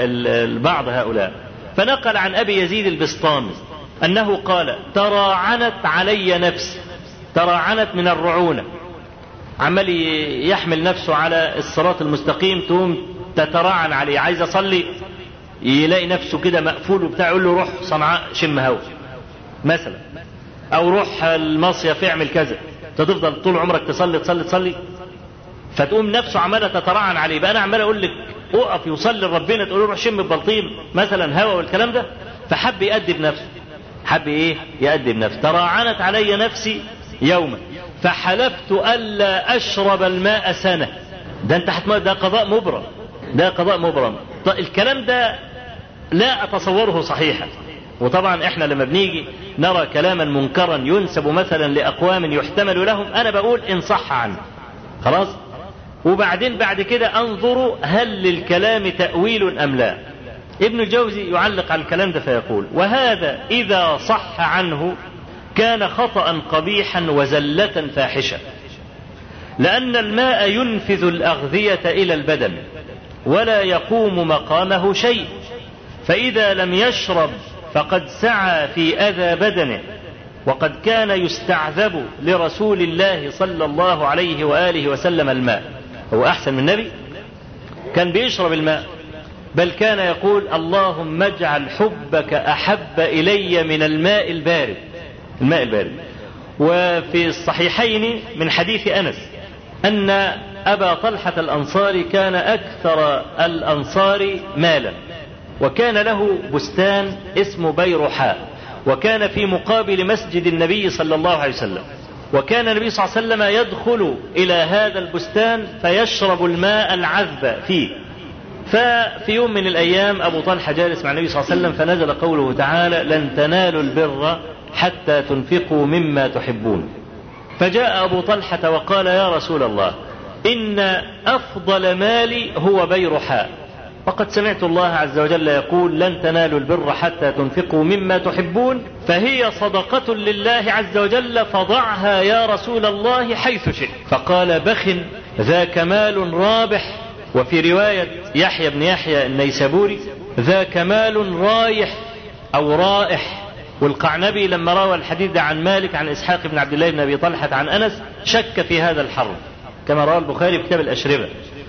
بعض هؤلاء فنقل عن ابي يزيد البسطامي انه قال تراعنت علي نفسي تراعنت من الرعونة عمال يحمل نفسه على الصراط المستقيم تقوم تتراعن عليه عايز اصلي يلاقي نفسه كده مقفول وبتاع يقول له روح صنعاء شم هوا مثلا او روح المصيف اعمل كذا تفضل طول عمرك تصلي تصلي تصلي فتقوم نفسه عماله تترعن عليه بقى انا عمال اقول لك اقف يصلي لربنا تقول له روح شم ببلطيم مثلا هوا والكلام ده فحب يأدب نفسه حب ايه يأدب نفسه تراعنت علي نفسي يوما فحلفت الا اشرب الماء سنه ده انت حتما ده قضاء مبرم ده قضاء مبرم طيب الكلام ده لا اتصوره صحيحا وطبعا احنا لما بنيجي نرى كلاما منكرا ينسب مثلا لاقوام يحتمل لهم انا بقول ان صح عنه خلاص وبعدين بعد كده انظر هل للكلام تاويل ام لا ابن الجوزي يعلق على الكلام ده فيقول وهذا اذا صح عنه كان خطا قبيحا وزله فاحشه لان الماء ينفذ الاغذيه الى البدن ولا يقوم مقامه شيء فاذا لم يشرب فقد سعى في اذى بدنه وقد كان يستعذب لرسول الله صلى الله عليه واله وسلم الماء هو احسن من النبي كان بيشرب الماء بل كان يقول اللهم اجعل حبك احب الي من الماء البارد الماء البارد وفي الصحيحين من حديث انس ان ابا طلحه الانصاري كان اكثر الانصار مالا وكان له بستان اسمه بيرحاء وكان في مقابل مسجد النبي صلى الله عليه وسلم وكان النبي صلى الله عليه وسلم يدخل الى هذا البستان فيشرب الماء العذب فيه ففي يوم من الايام ابو طلحه جالس مع النبي صلى الله عليه وسلم فنزل قوله تعالى لن تنالوا البر حتى تنفقوا مما تحبون فجاء ابو طلحه وقال يا رسول الله ان افضل مالي هو بيرحاء وقد سمعت الله عز وجل يقول لن تنالوا البر حتى تنفقوا مما تحبون فهي صدقة لله عز وجل فضعها يا رسول الله حيث شئت فقال بخ ذا كمال رابح وفي رواية يحيى بن يحيى النيسابوري ذا كمال رايح أو رائح والقعنبي لما روى الحديث ده عن مالك عن إسحاق بن عبد الله بن أبي طلحة عن أنس شك في هذا الحرف كما روى البخاري في كتاب الأشربة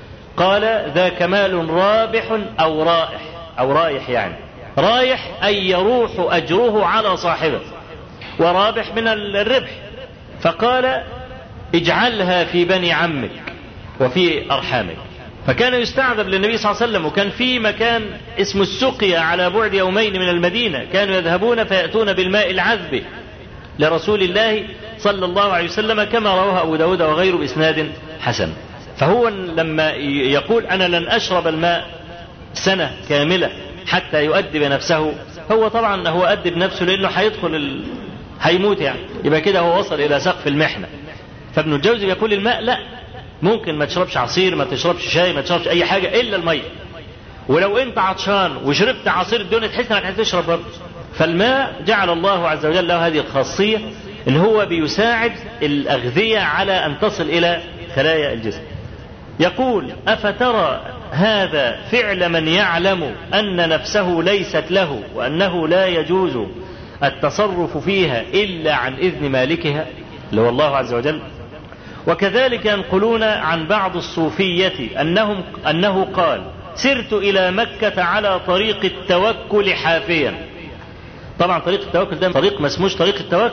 قال ذا كمال رابح أو رائح أو رايح يعني رايح أي يروح أجره على صاحبه ورابح من الربح فقال اجعلها في بني عمك وفي أرحامك فكان يستعذب للنبي صلى الله عليه وسلم وكان في مكان اسمه السقيا على بعد يومين من المدينة كانوا يذهبون فيأتون بالماء العذب لرسول الله صلى الله عليه وسلم كما رواه أبو داود وغيره بإسناد حسن فهو لما يقول أنا لن أشرب الماء سنة كاملة حتى يؤدب نفسه هو طبعا هو أدب نفسه لأنه هيدخل ال... هيموت يعني يبقى كده هو وصل إلى سقف المحنة فابن الجوزي يقول الماء لا ممكن ما تشربش عصير ما تشربش شاي ما تشربش أي حاجة إلا المية ولو أنت عطشان وشربت عصير الدنيا تحس إنك هتشرب برضه فالماء جعل الله عز وجل له هذه الخاصية اللي هو بيساعد الأغذية على أن تصل إلى خلايا الجسم يقول أفترى هذا فعل من يعلم أن نفسه ليست له وأنه لا يجوز التصرف فيها إلا عن إذن مالكها اللي هو الله عز وجل وكذلك ينقلون عن بعض الصوفية أنهم أنه قال سرت إلى مكة على طريق التوكل حافيا طبعا طريق التوكل ده طريق ما اسموش طريق التوكل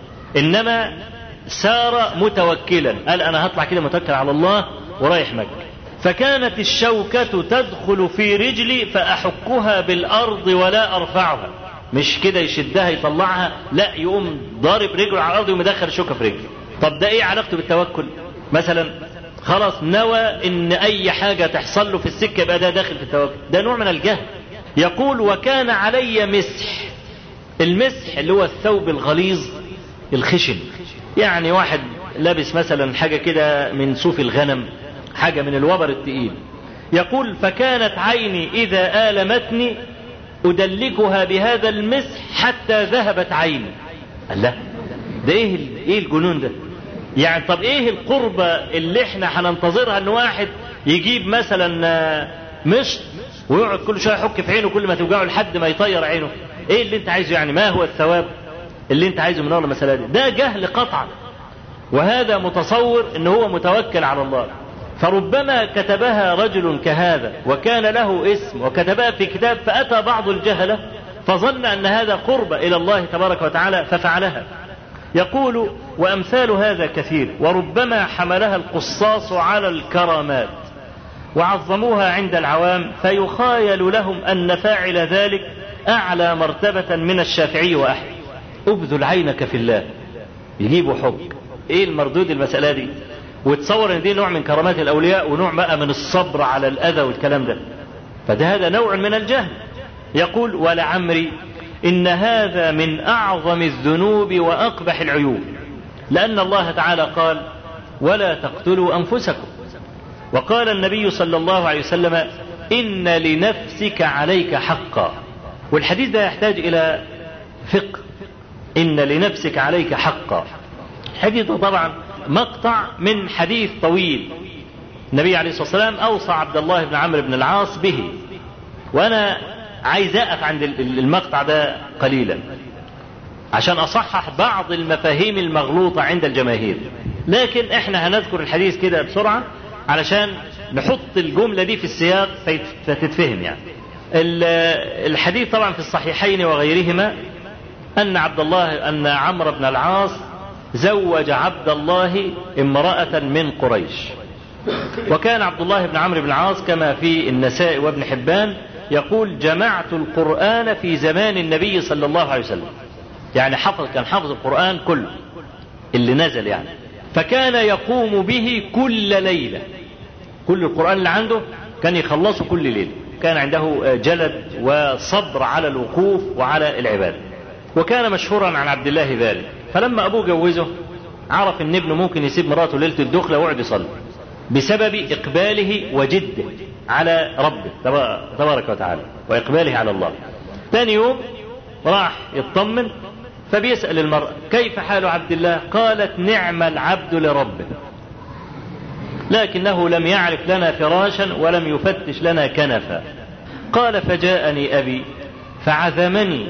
إنما سار متوكلا قال أنا هطلع كده متوكل على الله ورايح مكة فكانت الشوكة تدخل في رجلي فأحكها بالأرض ولا أرفعها مش كده يشدها يطلعها لا يقوم ضارب رجله على الأرض ومدخل الشوكة في رجله طب ده إيه علاقته بالتوكل مثلا خلاص نوى إن أي حاجة تحصل له في السكة يبقى ده داخل في التوكل ده نوع من الجهل يقول وكان علي مسح المسح اللي هو الثوب الغليظ الخشن يعني واحد لابس مثلا حاجة كده من صوف الغنم حاجة من الوبر التقيل يقول فكانت عيني إذا آلمتني أدلكها بهذا المسح حتى ذهبت عيني الله ده ايه ايه الجنون ده يعني طب ايه القربة اللي احنا هننتظرها ان واحد يجيب مثلا مشط ويقعد كل شويه يحك في عينه كل ما توجعه لحد ما يطير عينه ايه اللي انت عايزه يعني ما هو الثواب اللي انت عايزه من اول المساله دي ده جهل قطعا وهذا متصور ان هو متوكل على الله فربما كتبها رجل كهذا وكان له اسم وكتبها في كتاب فأتى بعض الجهلة فظن أن هذا قرب إلى الله تبارك وتعالى ففعلها يقول وأمثال هذا كثير وربما حملها القصاص على الكرامات وعظموها عند العوام فيخايل لهم أن فاعل ذلك أعلى مرتبة من الشافعي وأحمد أبذل عينك في الله يجيبوا حب إيه المردود المسألة دي وتصور ان دي نوع من كرامات الاولياء ونوع بقى من الصبر على الاذى والكلام ده فده هذا نوع من الجهل يقول ولعمري ان هذا من اعظم الذنوب واقبح العيوب لان الله تعالى قال ولا تقتلوا انفسكم وقال النبي صلى الله عليه وسلم ان لنفسك عليك حقا والحديث ده يحتاج الى فقه ان لنفسك عليك حقا الحديث ده طبعا مقطع من حديث طويل النبي عليه الصلاة والسلام أوصى عبد الله بن عمرو بن العاص به وأنا عايز أقف عند المقطع ده قليلا عشان أصحح بعض المفاهيم المغلوطة عند الجماهير لكن احنا هنذكر الحديث كده بسرعة علشان نحط الجملة دي في السياق فتتفهم يعني الحديث طبعا في الصحيحين وغيرهما أن عبد الله أن عمرو بن العاص زوج عبد الله امرأة من قريش وكان عبد الله بن عمرو بن العاص كما في النساء وابن حبان يقول جمعت القرآن في زمان النبي صلى الله عليه وسلم يعني حفظ كان حفظ القرآن كله اللي نزل يعني فكان يقوم به كل ليلة كل القرآن اللي عنده كان يخلصه كل ليلة كان عنده جلد وصبر على الوقوف وعلى العبادة وكان مشهورا عن عبد الله ذلك فلما ابوه جوزه عرف ان ابنه ممكن يسيب مراته ليله الدخله ويقعد يصلي بسبب اقباله وجده على ربه تبارك وتعالى واقباله على الله. ثاني يوم راح يطمن فبيسال المراه كيف حال عبد الله؟ قالت نعم العبد لربه. لكنه لم يعرف لنا فراشا ولم يفتش لنا كنفا. قال فجاءني ابي فعزمني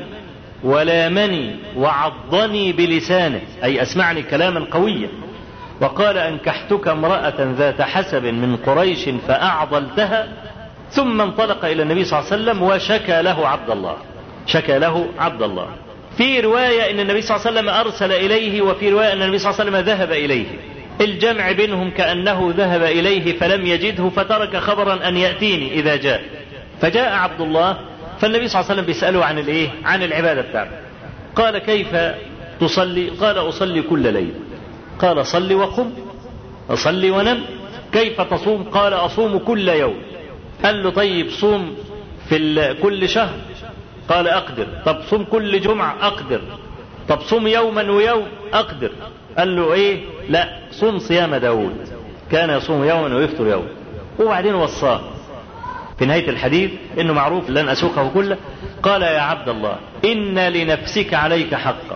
ولامني وعضني بلسانه أي أسمعني كلاما قويا وقال أنكحتك امرأة ذات حسب من قريش فأعضلتها ثم انطلق إلى النبي صلى الله عليه وسلم وشكى له عبد الله شكى له عبد الله في رواية أن النبي صلى الله عليه وسلم أرسل إليه وفي رواية أن النبي صلى الله عليه وسلم ذهب إليه الجمع بينهم كأنه ذهب إليه فلم يجده فترك خبرا أن يأتيني إذا جاء فجاء عبد الله فالنبي صلى الله عليه وسلم بيسأله عن الايه؟ عن العبادة بتاعته. قال كيف تصلي؟ قال أصلي كل ليلة. قال صل وقم أصلي ونم كيف تصوم؟ قال أصوم كل يوم. قال له طيب صوم في كل شهر قال أقدر طب صوم كل جمعة أقدر طب صوم يوما ويوم أقدر قال له إيه لا صوم صيام داود كان يصوم يوما ويفطر يوما وبعدين وصاه في نهاية الحديث انه معروف لن اسوقه كله قال يا عبد الله ان لنفسك عليك حقا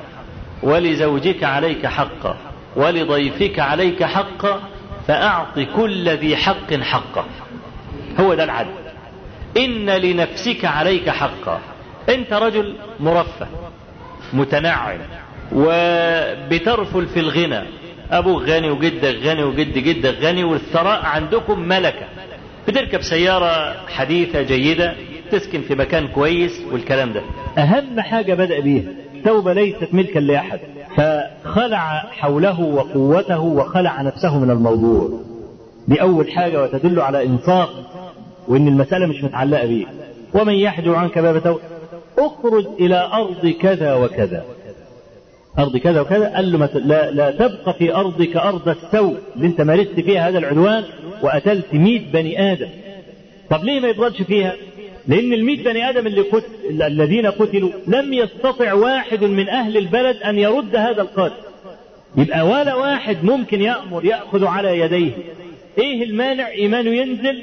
ولزوجك عليك حقا ولضيفك عليك حقا فاعط كل ذي حق حقه هو ده العدل ان لنفسك عليك حقا انت رجل مرفه متنعم وبترفل في الغنى ابوك غني وجدك غني وجد جدك غني والثراء عندكم ملكه بتركب سيارة حديثة جيدة تسكن في مكان كويس والكلام ده أهم حاجة بدأ بيها توبة ليست ملكا لأحد فخلع حوله وقوته وخلع نفسه من الموضوع دي أول حاجة وتدل على إنصاف وإن المسألة مش متعلقة بيه ومن يحجر عنك باب توبة اخرج إلى أرض كذا وكذا أرض كذا وكذا قال له لا, لا تبقى في أرضك أرض السوء اللي أنت مارست فيها هذا العدوان وقتلت 100 بني آدم طب ليه ما يفضلش فيها لأن المئة بني آدم اللي قتل الذين قتلوا لم يستطع واحد من أهل البلد أن يرد هذا القاتل يبقى ولا واحد ممكن يأمر يأخذ على يديه إيه المانع إيمانه ينزل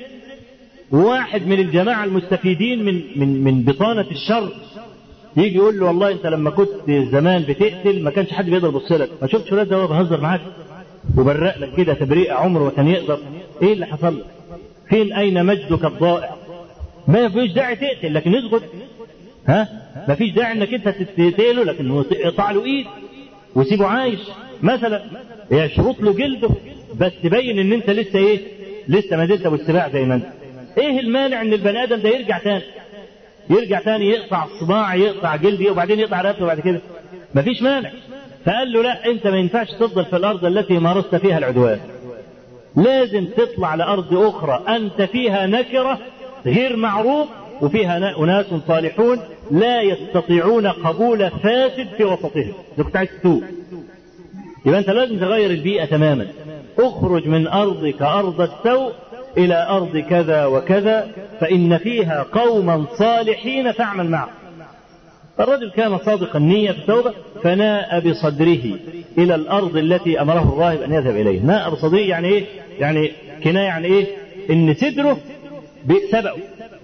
واحد من الجماعة المستفيدين من من من بطانة الشر يجي يقول له والله انت لما كنت زمان بتقتل ما كانش حد بيقدر يبص لك ما شفتش الولاد ده هو بهزر معاك وبرق لك كده تبريء عمره ما كان يقدر ايه اللي حصل لك؟ فين اين مجدك الضائع؟ ما فيش داعي تقتل لكن اسكت ها؟ ما فيش داعي انك انت تقتله لكن اقطع له ايد وسيبه عايش مثلا يشرط له جلده بس تبين ان انت لسه ايه لسه ما زلت ابو السباع زي ما انت ايه المانع ان البني ادم ده يرجع تاني يرجع تاني يقطع الصباع يقطع جلدي وبعدين يقطع رقبته بعد كده مفيش مانع فقال له لا انت ما ينفعش تفضل في الارض التي مارست فيها العدوان لازم تطلع لارض اخرى انت فيها نكره غير معروف وفيها اناس صالحون لا يستطيعون قبول فاسد في وسطهم لو كنت عايز تتوب يبقى انت لازم تغير البيئه تماما اخرج من ارضك ارض السوء الى ارض كذا وكذا فان فيها قوما صالحين فاعمل معهم الرجل كان صادق النية في التوبة فناء بصدره إلى الأرض التي أمره الراهب أن يذهب إليها ناء بصدره يعني إيه يعني كناية يعني إيه إن صدره سبقه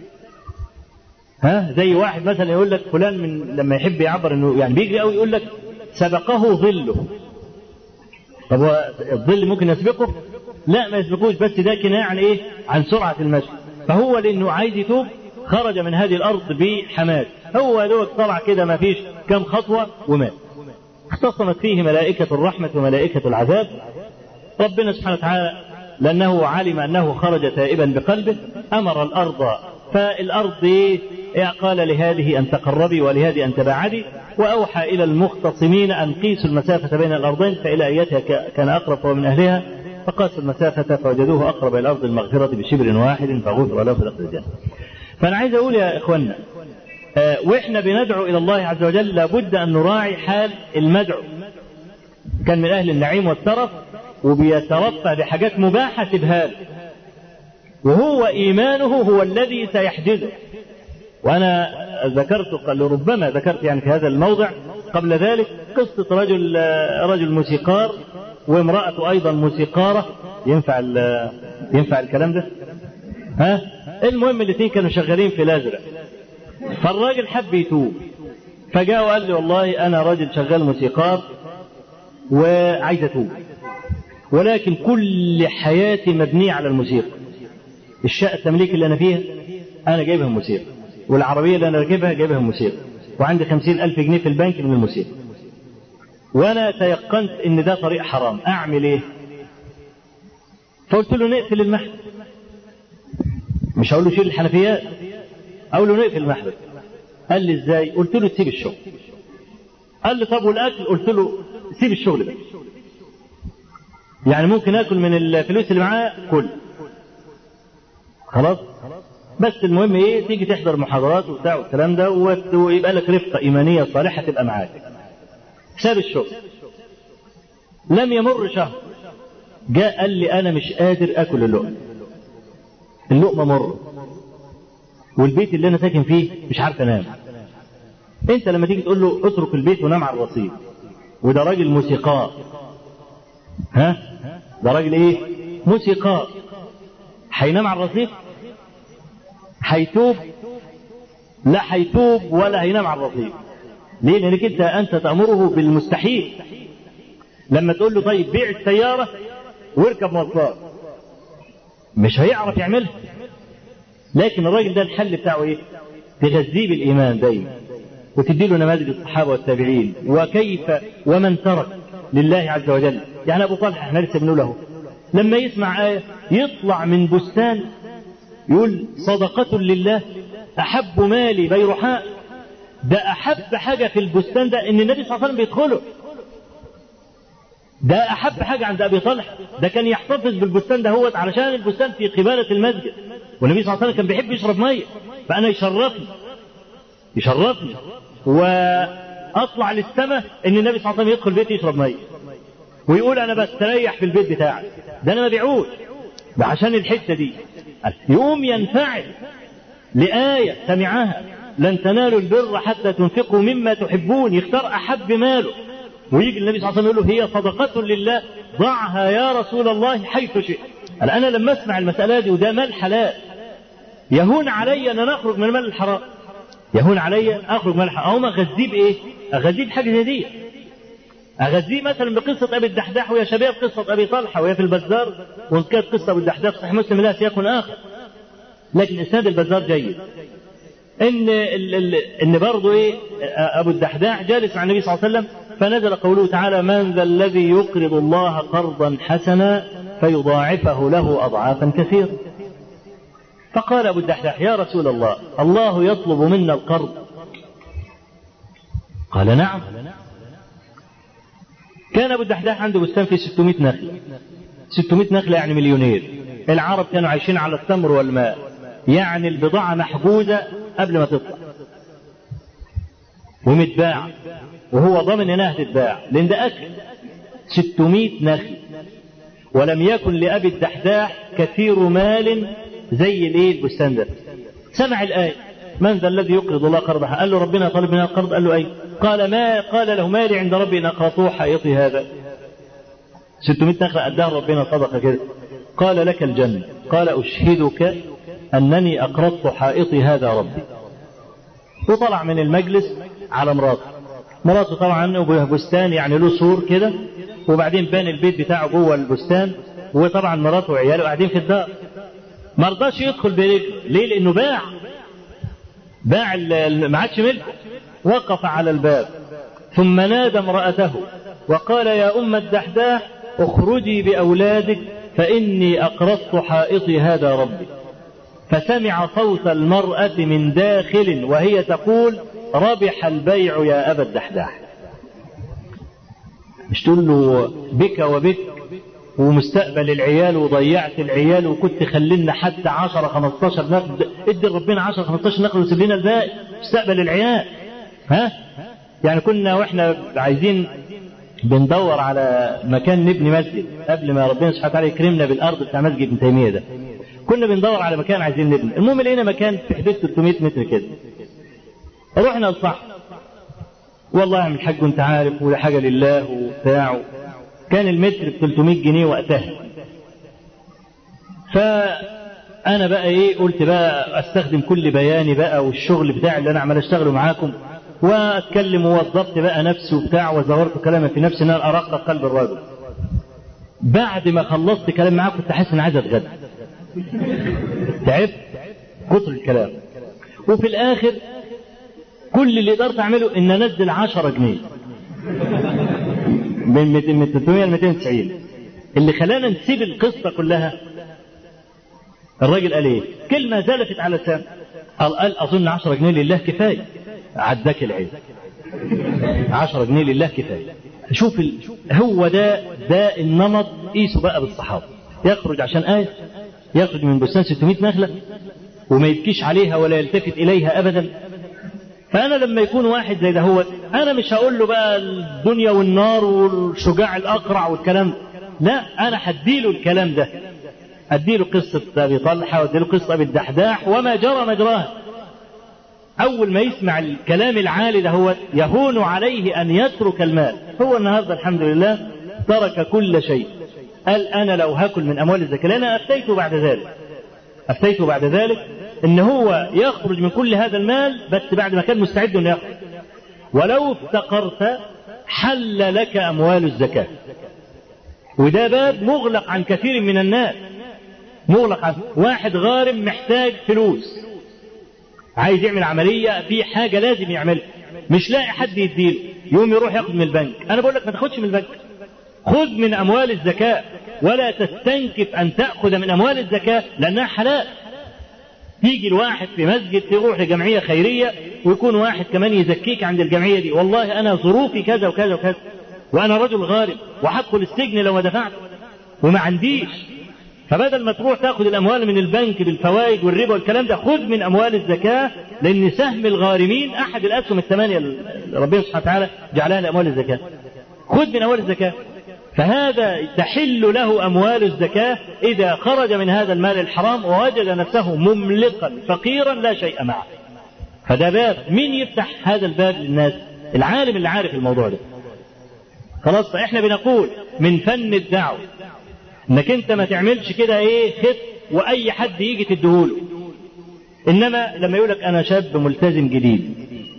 ها زي واحد مثلا يقول لك فلان من لما يحب يعبر انه يعني بيجري قوي يقول لك سبقه ظله طب هو الظل ممكن يسبقه؟ لا ما يسبقوش بس ده كناية عن ايه؟ عن سرعة المشي فهو لانه عايز يتوب خرج من هذه الارض بحماس هو دوك طلع كده ما فيش كم خطوة ومات اختصمت فيه ملائكة الرحمة وملائكة العذاب ربنا سبحانه وتعالى لأنه علم أنه خرج تائبا بقلبه أمر الأرض فالأرض قال لهذه أن تقربي ولهذه أن تباعدي وأوحى إلى المختصمين أن قيسوا المسافة بين الأرضين فإلى أيتها كان أقرب فهو من أهلها فقاسوا المسافة فوجدوه أقرب إلى أرض المغفرة بشبر واحد فغفر له في الأرض الجنة فأنا عايز أقول يا إخوانا آه وإحنا بندعو إلى الله عز وجل لابد أن نراعي حال المدعو كان من أهل النعيم والترف وبيترفه بحاجات مباحة سيبها له وهو إيمانه هو الذي سيحجزه وأنا ذكرت قال ربما ذكرت يعني في هذا الموضع قبل ذلك قصة رجل رجل موسيقار وامرأته أيضا موسيقارة ينفع ينفع الكلام ده؟ ها؟ المهم الاثنين كانوا شغالين في الأزرق فالراجل حب يتوب فجاء وقال لي والله أنا راجل شغال موسيقار وعايز أتوب ولكن كل حياتي مبنية على الموسيقى الشقة التمليك اللي أنا فيها أنا جايبها موسيقى والعربية اللي أنا راكبها جايبها موسيقى وعندي خمسين ألف جنيه في البنك من الموسيقى وأنا تيقنت إن ده طريق حرام أعمل إيه فقلت له نقفل المحبس مش هقول له شيل الحنفيات أقول له نقفل المحبس قال لي إزاي قلت له تسيب الشغل قال لي طب والأكل قلت له سيب الشغل ده يعني ممكن اكل من الفلوس اللي معاه كل خلاص بس المهم ايه تيجي تحضر محاضرات وبتاع والكلام ده ويبقى لك رفقه ايمانيه صالحه تبقى معاك ساب الشغل لم يمر شهر جاء قال لي انا مش قادر اكل اللقمه اللقمه مر والبيت اللي انا ساكن فيه مش عارف انام انت لما تيجي تقول له اترك البيت ونام على الرصيف وده راجل موسيقار ها ده راجل ايه موسيقار هينام على الرصيف هيتوب لا هيتوب ولا هينام على الرصيف ليه لانك انت انت تامره بالمستحيل لما تقول له طيب بيع السياره واركب مواصلات مش هيعرف يعملها لكن الراجل ده الحل بتاعه ايه تغذيه بالايمان دايما وتدي له نماذج الصحابه والتابعين وكيف ومن ترك لله عز وجل يعني ابو طلحه احنا لسه بنقول له لما يسمع ايه يطلع من بستان يقول صدقة لله أحب مالي بيرحاء ده أحب حاجة في البستان ده إن النبي صلى الله عليه وسلم بيدخله ده أحب حاجة عند أبي طلحة ده كان يحتفظ بالبستان ده هو علشان البستان في قبالة المسجد والنبي صلى الله عليه وسلم كان بيحب يشرب مية فأنا يشرفني يشرفني وأطلع للسماء إن النبي صلى الله عليه وسلم يدخل بيتي يشرب مية ويقول أنا بستريح في البيت بتاعي ده أنا ما بيعوش ده عشان الحتة دي يقوم ينفعل لآية سمعها لن تنالوا البر حتى تنفقوا مما تحبون يختار أحب ماله ويجي النبي صلى الله عليه وسلم يقول له هي صدقة لله ضعها يا رسول الله حيث شئت أنا لما أسمع المسألة دي وده مال حلال يهون علي أن أنا أخرج من مال الحرام يهون علي أخرج من الحرام أقوم أغذيه بإيه؟ أغذيه بحاجة زي دي أغذيه مثلا بقصة أبي الدحداح ويا شباب قصة أبي طلحة وهي في البزار وإن كانت قصة أبي الدحداح صحيح مسلم لها سياق آخر لكن إسناد البزار جيد إن ال ال إن برضه إيه أبو الدحداح جالس مع النبي صلى الله عليه وسلم فنزل قوله تعالى من ذا الذي يقرض الله قرضا حسنا فيضاعفه له أضعافا كثيرة فقال أبو الدحداح يا رسول الله الله يطلب منا القرض قال نعم كان أبو الدحداح عنده بستان فيه 600 نخلة 600 نخلة يعني مليونير العرب كانوا عايشين على التمر والماء يعني البضاعة محجوزة قبل ما تطلع ومتباع وهو ضامن انها تتباع لان ده اكل 600 نخل ولم يكن لابي الدحداح كثير مال زي الايه البستان ده سمع الايه من ذا الذي يقرض الله قرضا قال له ربنا طلب منها القرض قال له اي قال ما قال له مالي عند ربي ان اقرضته حائطي هذا 600 نخله قدها ربنا صدقه كده قال لك الجنه قال اشهدك انني اقرضت حائطي هذا ربي وطلع من المجلس على مراته مراته طبعا بستان يعني له سور كده وبعدين بان البيت بتاعه جوه البستان وطبعا مراته وعياله قاعدين في الدار ما رضاش يدخل برجله ليه لانه باع باع ما عادش ملكه وقف على الباب ثم نادى امرأته وقال يا أم الدحداح اخرجي بأولادك فإني أقرضت حائطي هذا ربي فسمع صوت المرأة من داخل وهي تقول ربح البيع يا أبا الدحداح مش تقول له بك وبك ومستقبل العيال وضيعت العيال وكنت خلينا حتى 10 15 نقد ادي ربنا 10 15 نقد وسيب لنا الباقي مستقبل العيال ها يعني كنا واحنا عايزين بندور على مكان نبني مسجد قبل ما ربنا سبحانه وتعالى يكرمنا بالارض بتاع مسجد ابن تيميه ده كنا بندور على مكان عايزين نبني المهم لقينا مكان في حدود 300 متر كده رحنا الصح والله يا عم الحاج انت عارف ولا حاجه لله وبتاع كان المتر ب 300 جنيه وقتها فانا بقى ايه قلت بقى استخدم كل بياني بقى والشغل بتاعي اللي انا عمال اشتغله معاكم واتكلم ووظفت بقى نفسي وبتاع وزورت كلامي في نفسي ان انا ارقق قلب الرجل بعد ما خلصت كلام معاه كنت حاسس ان عايز اتغدى تعبت كتر الكلام وفي الاخر كل اللي قدرت اعمله ان انزل 10 جنيه من 300 ل 290 اللي خلانا نسيب القصه كلها الراجل قال ايه؟ كلمه زلفت على لسان قال, قال اظن 10 جنيه لله كفايه عداك العين 10 جنيه لله كفايه شوف ال... هو ده ده النمط قيسه بقى بالصحابه يخرج عشان آية يخرج من بستان 600 نخلة وما يبكيش عليها ولا يلتفت إليها أبدا فأنا لما يكون واحد زي ده هو أنا مش هقول له بقى الدنيا والنار والشجاع الأقرع والكلام لا أنا هديله الكلام ده أديله قصة أبي طلحة وأديله قصة أبي الدحداح وما جرى مجراها أول ما يسمع الكلام العالي ده هو يهون عليه أن يترك المال هو النهاردة الحمد لله ترك كل شيء قال أنا لو هاكل من أموال الزكاة أنا أفتيت بعد ذلك أفتيت بعد ذلك إن هو يخرج من كل هذا المال بس بعد ما كان مستعد إنه يخرج ولو افتقرت حل لك أموال الزكاة وده باب مغلق عن كثير من الناس مغلق عن واحد غارم محتاج فلوس عايز يعمل عملية في حاجة لازم يعملها مش لاقي حد يديله يوم يروح ياخد من البنك أنا بقول لك ما تاخدش من البنك خذ من أموال الزكاة ولا تستنكف أن تأخذ من أموال الزكاة لأنها حلال تيجي الواحد في مسجد تروح لجمعية خيرية ويكون واحد كمان يزكيك عند الجمعية دي والله أنا ظروفي كذا وكذا وكذا وأنا رجل غارب وهدخل السجن لو ما دفعت وما عنديش فبدل ما تروح تاخذ الاموال من البنك بالفوائد والربا والكلام ده خذ من اموال الزكاه لان سهم الغارمين احد الاسهم الثمانيه اللي ربنا سبحانه وتعالى جعلها لاموال الزكاه خذ من اموال الزكاه فهذا تحل له اموال الزكاه اذا خرج من هذا المال الحرام ووجد نفسه مملقا فقيرا لا شيء معه فده باب مين يفتح هذا الباب للناس العالم اللي عارف الموضوع ده خلاص فاحنا بنقول من فن الدعوه انك انت ما تعملش كده ايه خط واي حد يجي تديهوله انما لما يقول لك انا شاب ملتزم جديد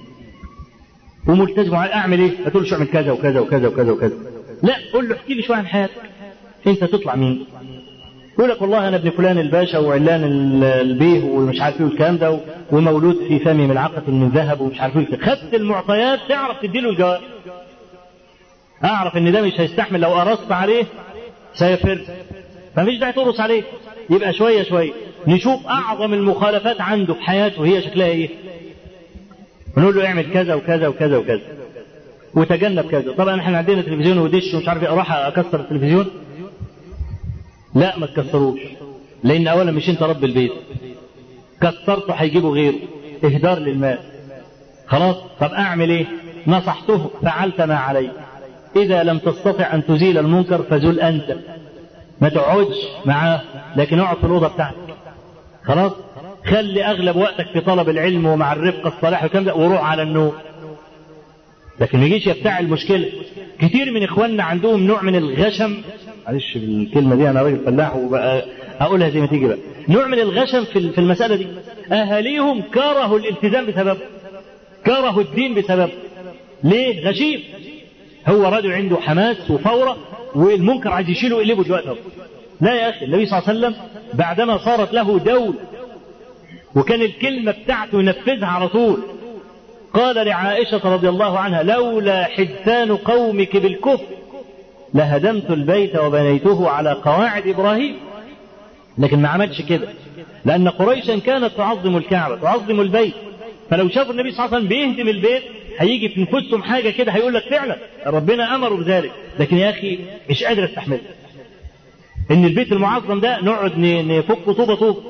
وملتزم اعمل ايه؟ ما تقولش اعمل كذا وكذا وكذا وكذا وكذا لا قول له احكي لي شويه عن حياتك انت تطلع مين؟ يقول لك والله انا ابن فلان الباشا وعلان البيه ومش عارف ايه الكلام ده ومولود في فمي ملعقه من ذهب ومش عارف ايه خدت المعطيات تعرف تديله الجواب اعرف ان ده مش هيستحمل لو قرصت عليه سيفر فمفيش داعي تقرص عليه يبقى شويه شويه نشوف اعظم المخالفات عنده في حياته هي شكلها ايه ونقول له اعمل كذا وكذا وكذا وكذا وتجنب كذا طبعا احنا عندنا تلفزيون ودش ومش عارف ايه اروح اكسر التلفزيون لا ما تكسروش لان اولا مش انت رب البيت كسرته هيجيبوا غيره اهدار للمال خلاص طب اعمل ايه نصحته فعلت ما عليك اذا لم تستطع ان تزيل المنكر فزل انت ما تقعدش معاه لكن اقعد في الاوضه بتاعتك خلاص خلي اغلب وقتك في طلب العلم ومع الرفقه الصالحه والكلام ده وروح على النوم لكن ما يجيش يفتعل المشكله كتير من اخواننا عندهم نوع من الغشم معلش الكلمه دي انا راجل فلاح وبقى هقولها زي ما تيجي بقى نوع من الغشم في في المساله دي اهاليهم كرهوا الالتزام بسبب كرهوا الدين بسبب ليه غشيم هو رجل عنده حماس وفوره والمنكر عايز يشيله ويقلبه دلوقتي لا يا اخي النبي صلى الله عليه وسلم بعدما صارت له دولة وكان الكلمة بتاعته ينفذها على طول قال لعائشة رضي الله عنها لولا حدثان قومك بالكفر لهدمت البيت وبنيته على قواعد إبراهيم لكن ما عملش كده لأن قريشا كانت تعظم الكعبة تعظم البيت فلو شافوا النبي صلى الله عليه وسلم بيهدم البيت هيجي في نفوسهم حاجة كده هيقول لك فعلا ربنا أمره بذلك لكن يا أخي مش قادر استحمل إن البيت المعظم ده نقعد نفك طوبة طوبة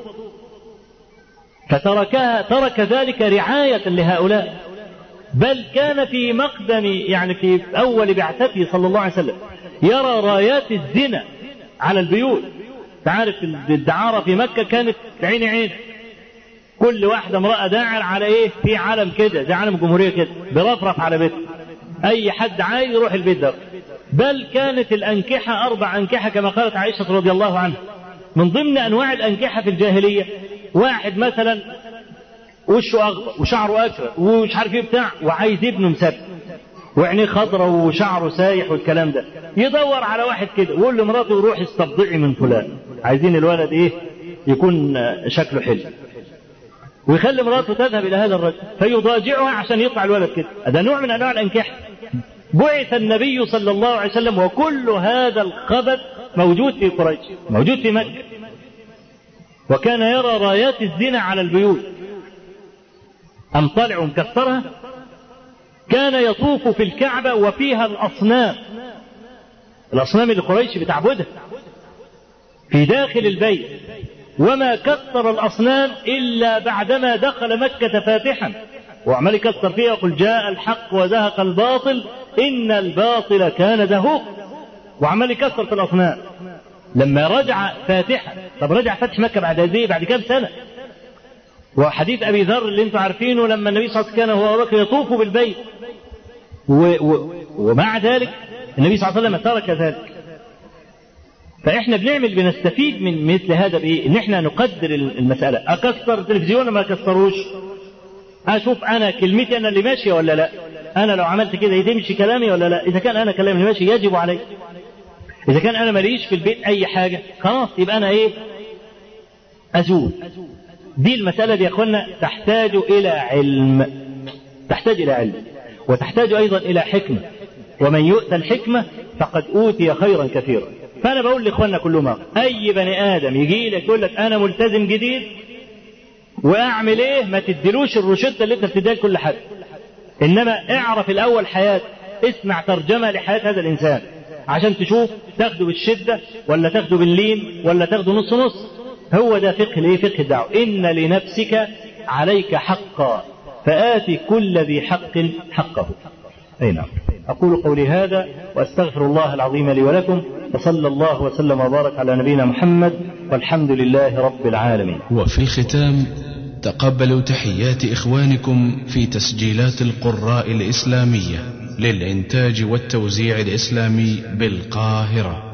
فتركها ترك ذلك رعاية لهؤلاء بل كان في مقدم يعني في أول بعثته صلى الله عليه وسلم يرى رايات الزنا على البيوت تعرف الدعارة في مكة كانت عين عين كل واحدة امرأة داعر على ايه في علم كده زي علم الجمهورية كده برفرف على بيته اي حد عايز يروح البيت ده بل كانت الانكحة اربع انكحة كما قالت عائشة رضي الله عنها من ضمن انواع الانكحة في الجاهلية واحد مثلا وشه اغبر وشعره اكرم ومش عارف ايه بتاع وعايز ابنه مثبت وعينيه خضرة وشعره سايح والكلام ده يدور على واحد كده ويقول لمراته روحي استبضعي من فلان عايزين الولد ايه يكون شكله حلو ويخلي مراته تذهب الى هذا الرجل فيضاجعها عشان يطلع الولد كده هذا نوع من انواع الانكحه بعث النبي صلى الله عليه وسلم وكل هذا الخبث موجود في قريش موجود في مكه وكان يرى رايات الزنا على البيوت أم طلع ومكسرها كان يطوف في الكعبة وفيها الأصنام الأصنام اللي قريش بتعبدها في داخل البيت وما كسر الأصنام إلا بعدما دخل مكة فاتحا وعمال يكسر فيها يقول جاء الحق وزهق الباطل إن الباطل كان زهوق وعمال يكسر في الأصنام لما رجع فاتحا طب رجع فتح مكة بعد قد بعد كام سنة وحديث أبي ذر اللي أنتم عارفينه لما النبي صلى الله عليه وسلم كان هو أبو بكر يطوف بالبيت و و ومع ذلك النبي صلى الله عليه وسلم ترك ذلك فاحنا بنعمل بنستفيد من مثل هذا بايه؟ ان احنا نقدر المساله، اكسر التلفزيون ما اكسروش؟ اشوف انا كلمتي انا اللي ماشيه ولا لا؟ انا لو عملت كده تمشي كلامي ولا لا؟ اذا كان انا كلامي اللي ماشي يجب علي. اذا كان انا ماليش في البيت اي حاجه خلاص يبقى انا ايه؟ ازول. دي المساله دي يا اخوانا تحتاج الى علم. تحتاج الى علم. وتحتاج ايضا الى حكمه. ومن يؤتى الحكمه فقد اوتي خيرا كثيرا. فانا بقول لاخواننا كلهم اي بني ادم يجي لك يقول لك انا ملتزم جديد واعمل ايه ما تديلوش الروشته اللي انت بتديها لكل حد انما اعرف الاول حياه اسمع ترجمه لحياه هذا الانسان عشان تشوف تاخده بالشده ولا تاخده باللين ولا تاخده نص نص هو ده فقه الايه فقه الدعوه ان لنفسك عليك حقا فآتي كل ذي حق حقه اي نعم أقول قولي هذا وأستغفر الله العظيم لي ولكم وصلى الله وسلم وبارك على نبينا محمد والحمد لله رب العالمين وفي الختام تقبلوا تحيات إخوانكم في تسجيلات القراء الإسلامية للإنتاج والتوزيع الإسلامي بالقاهرة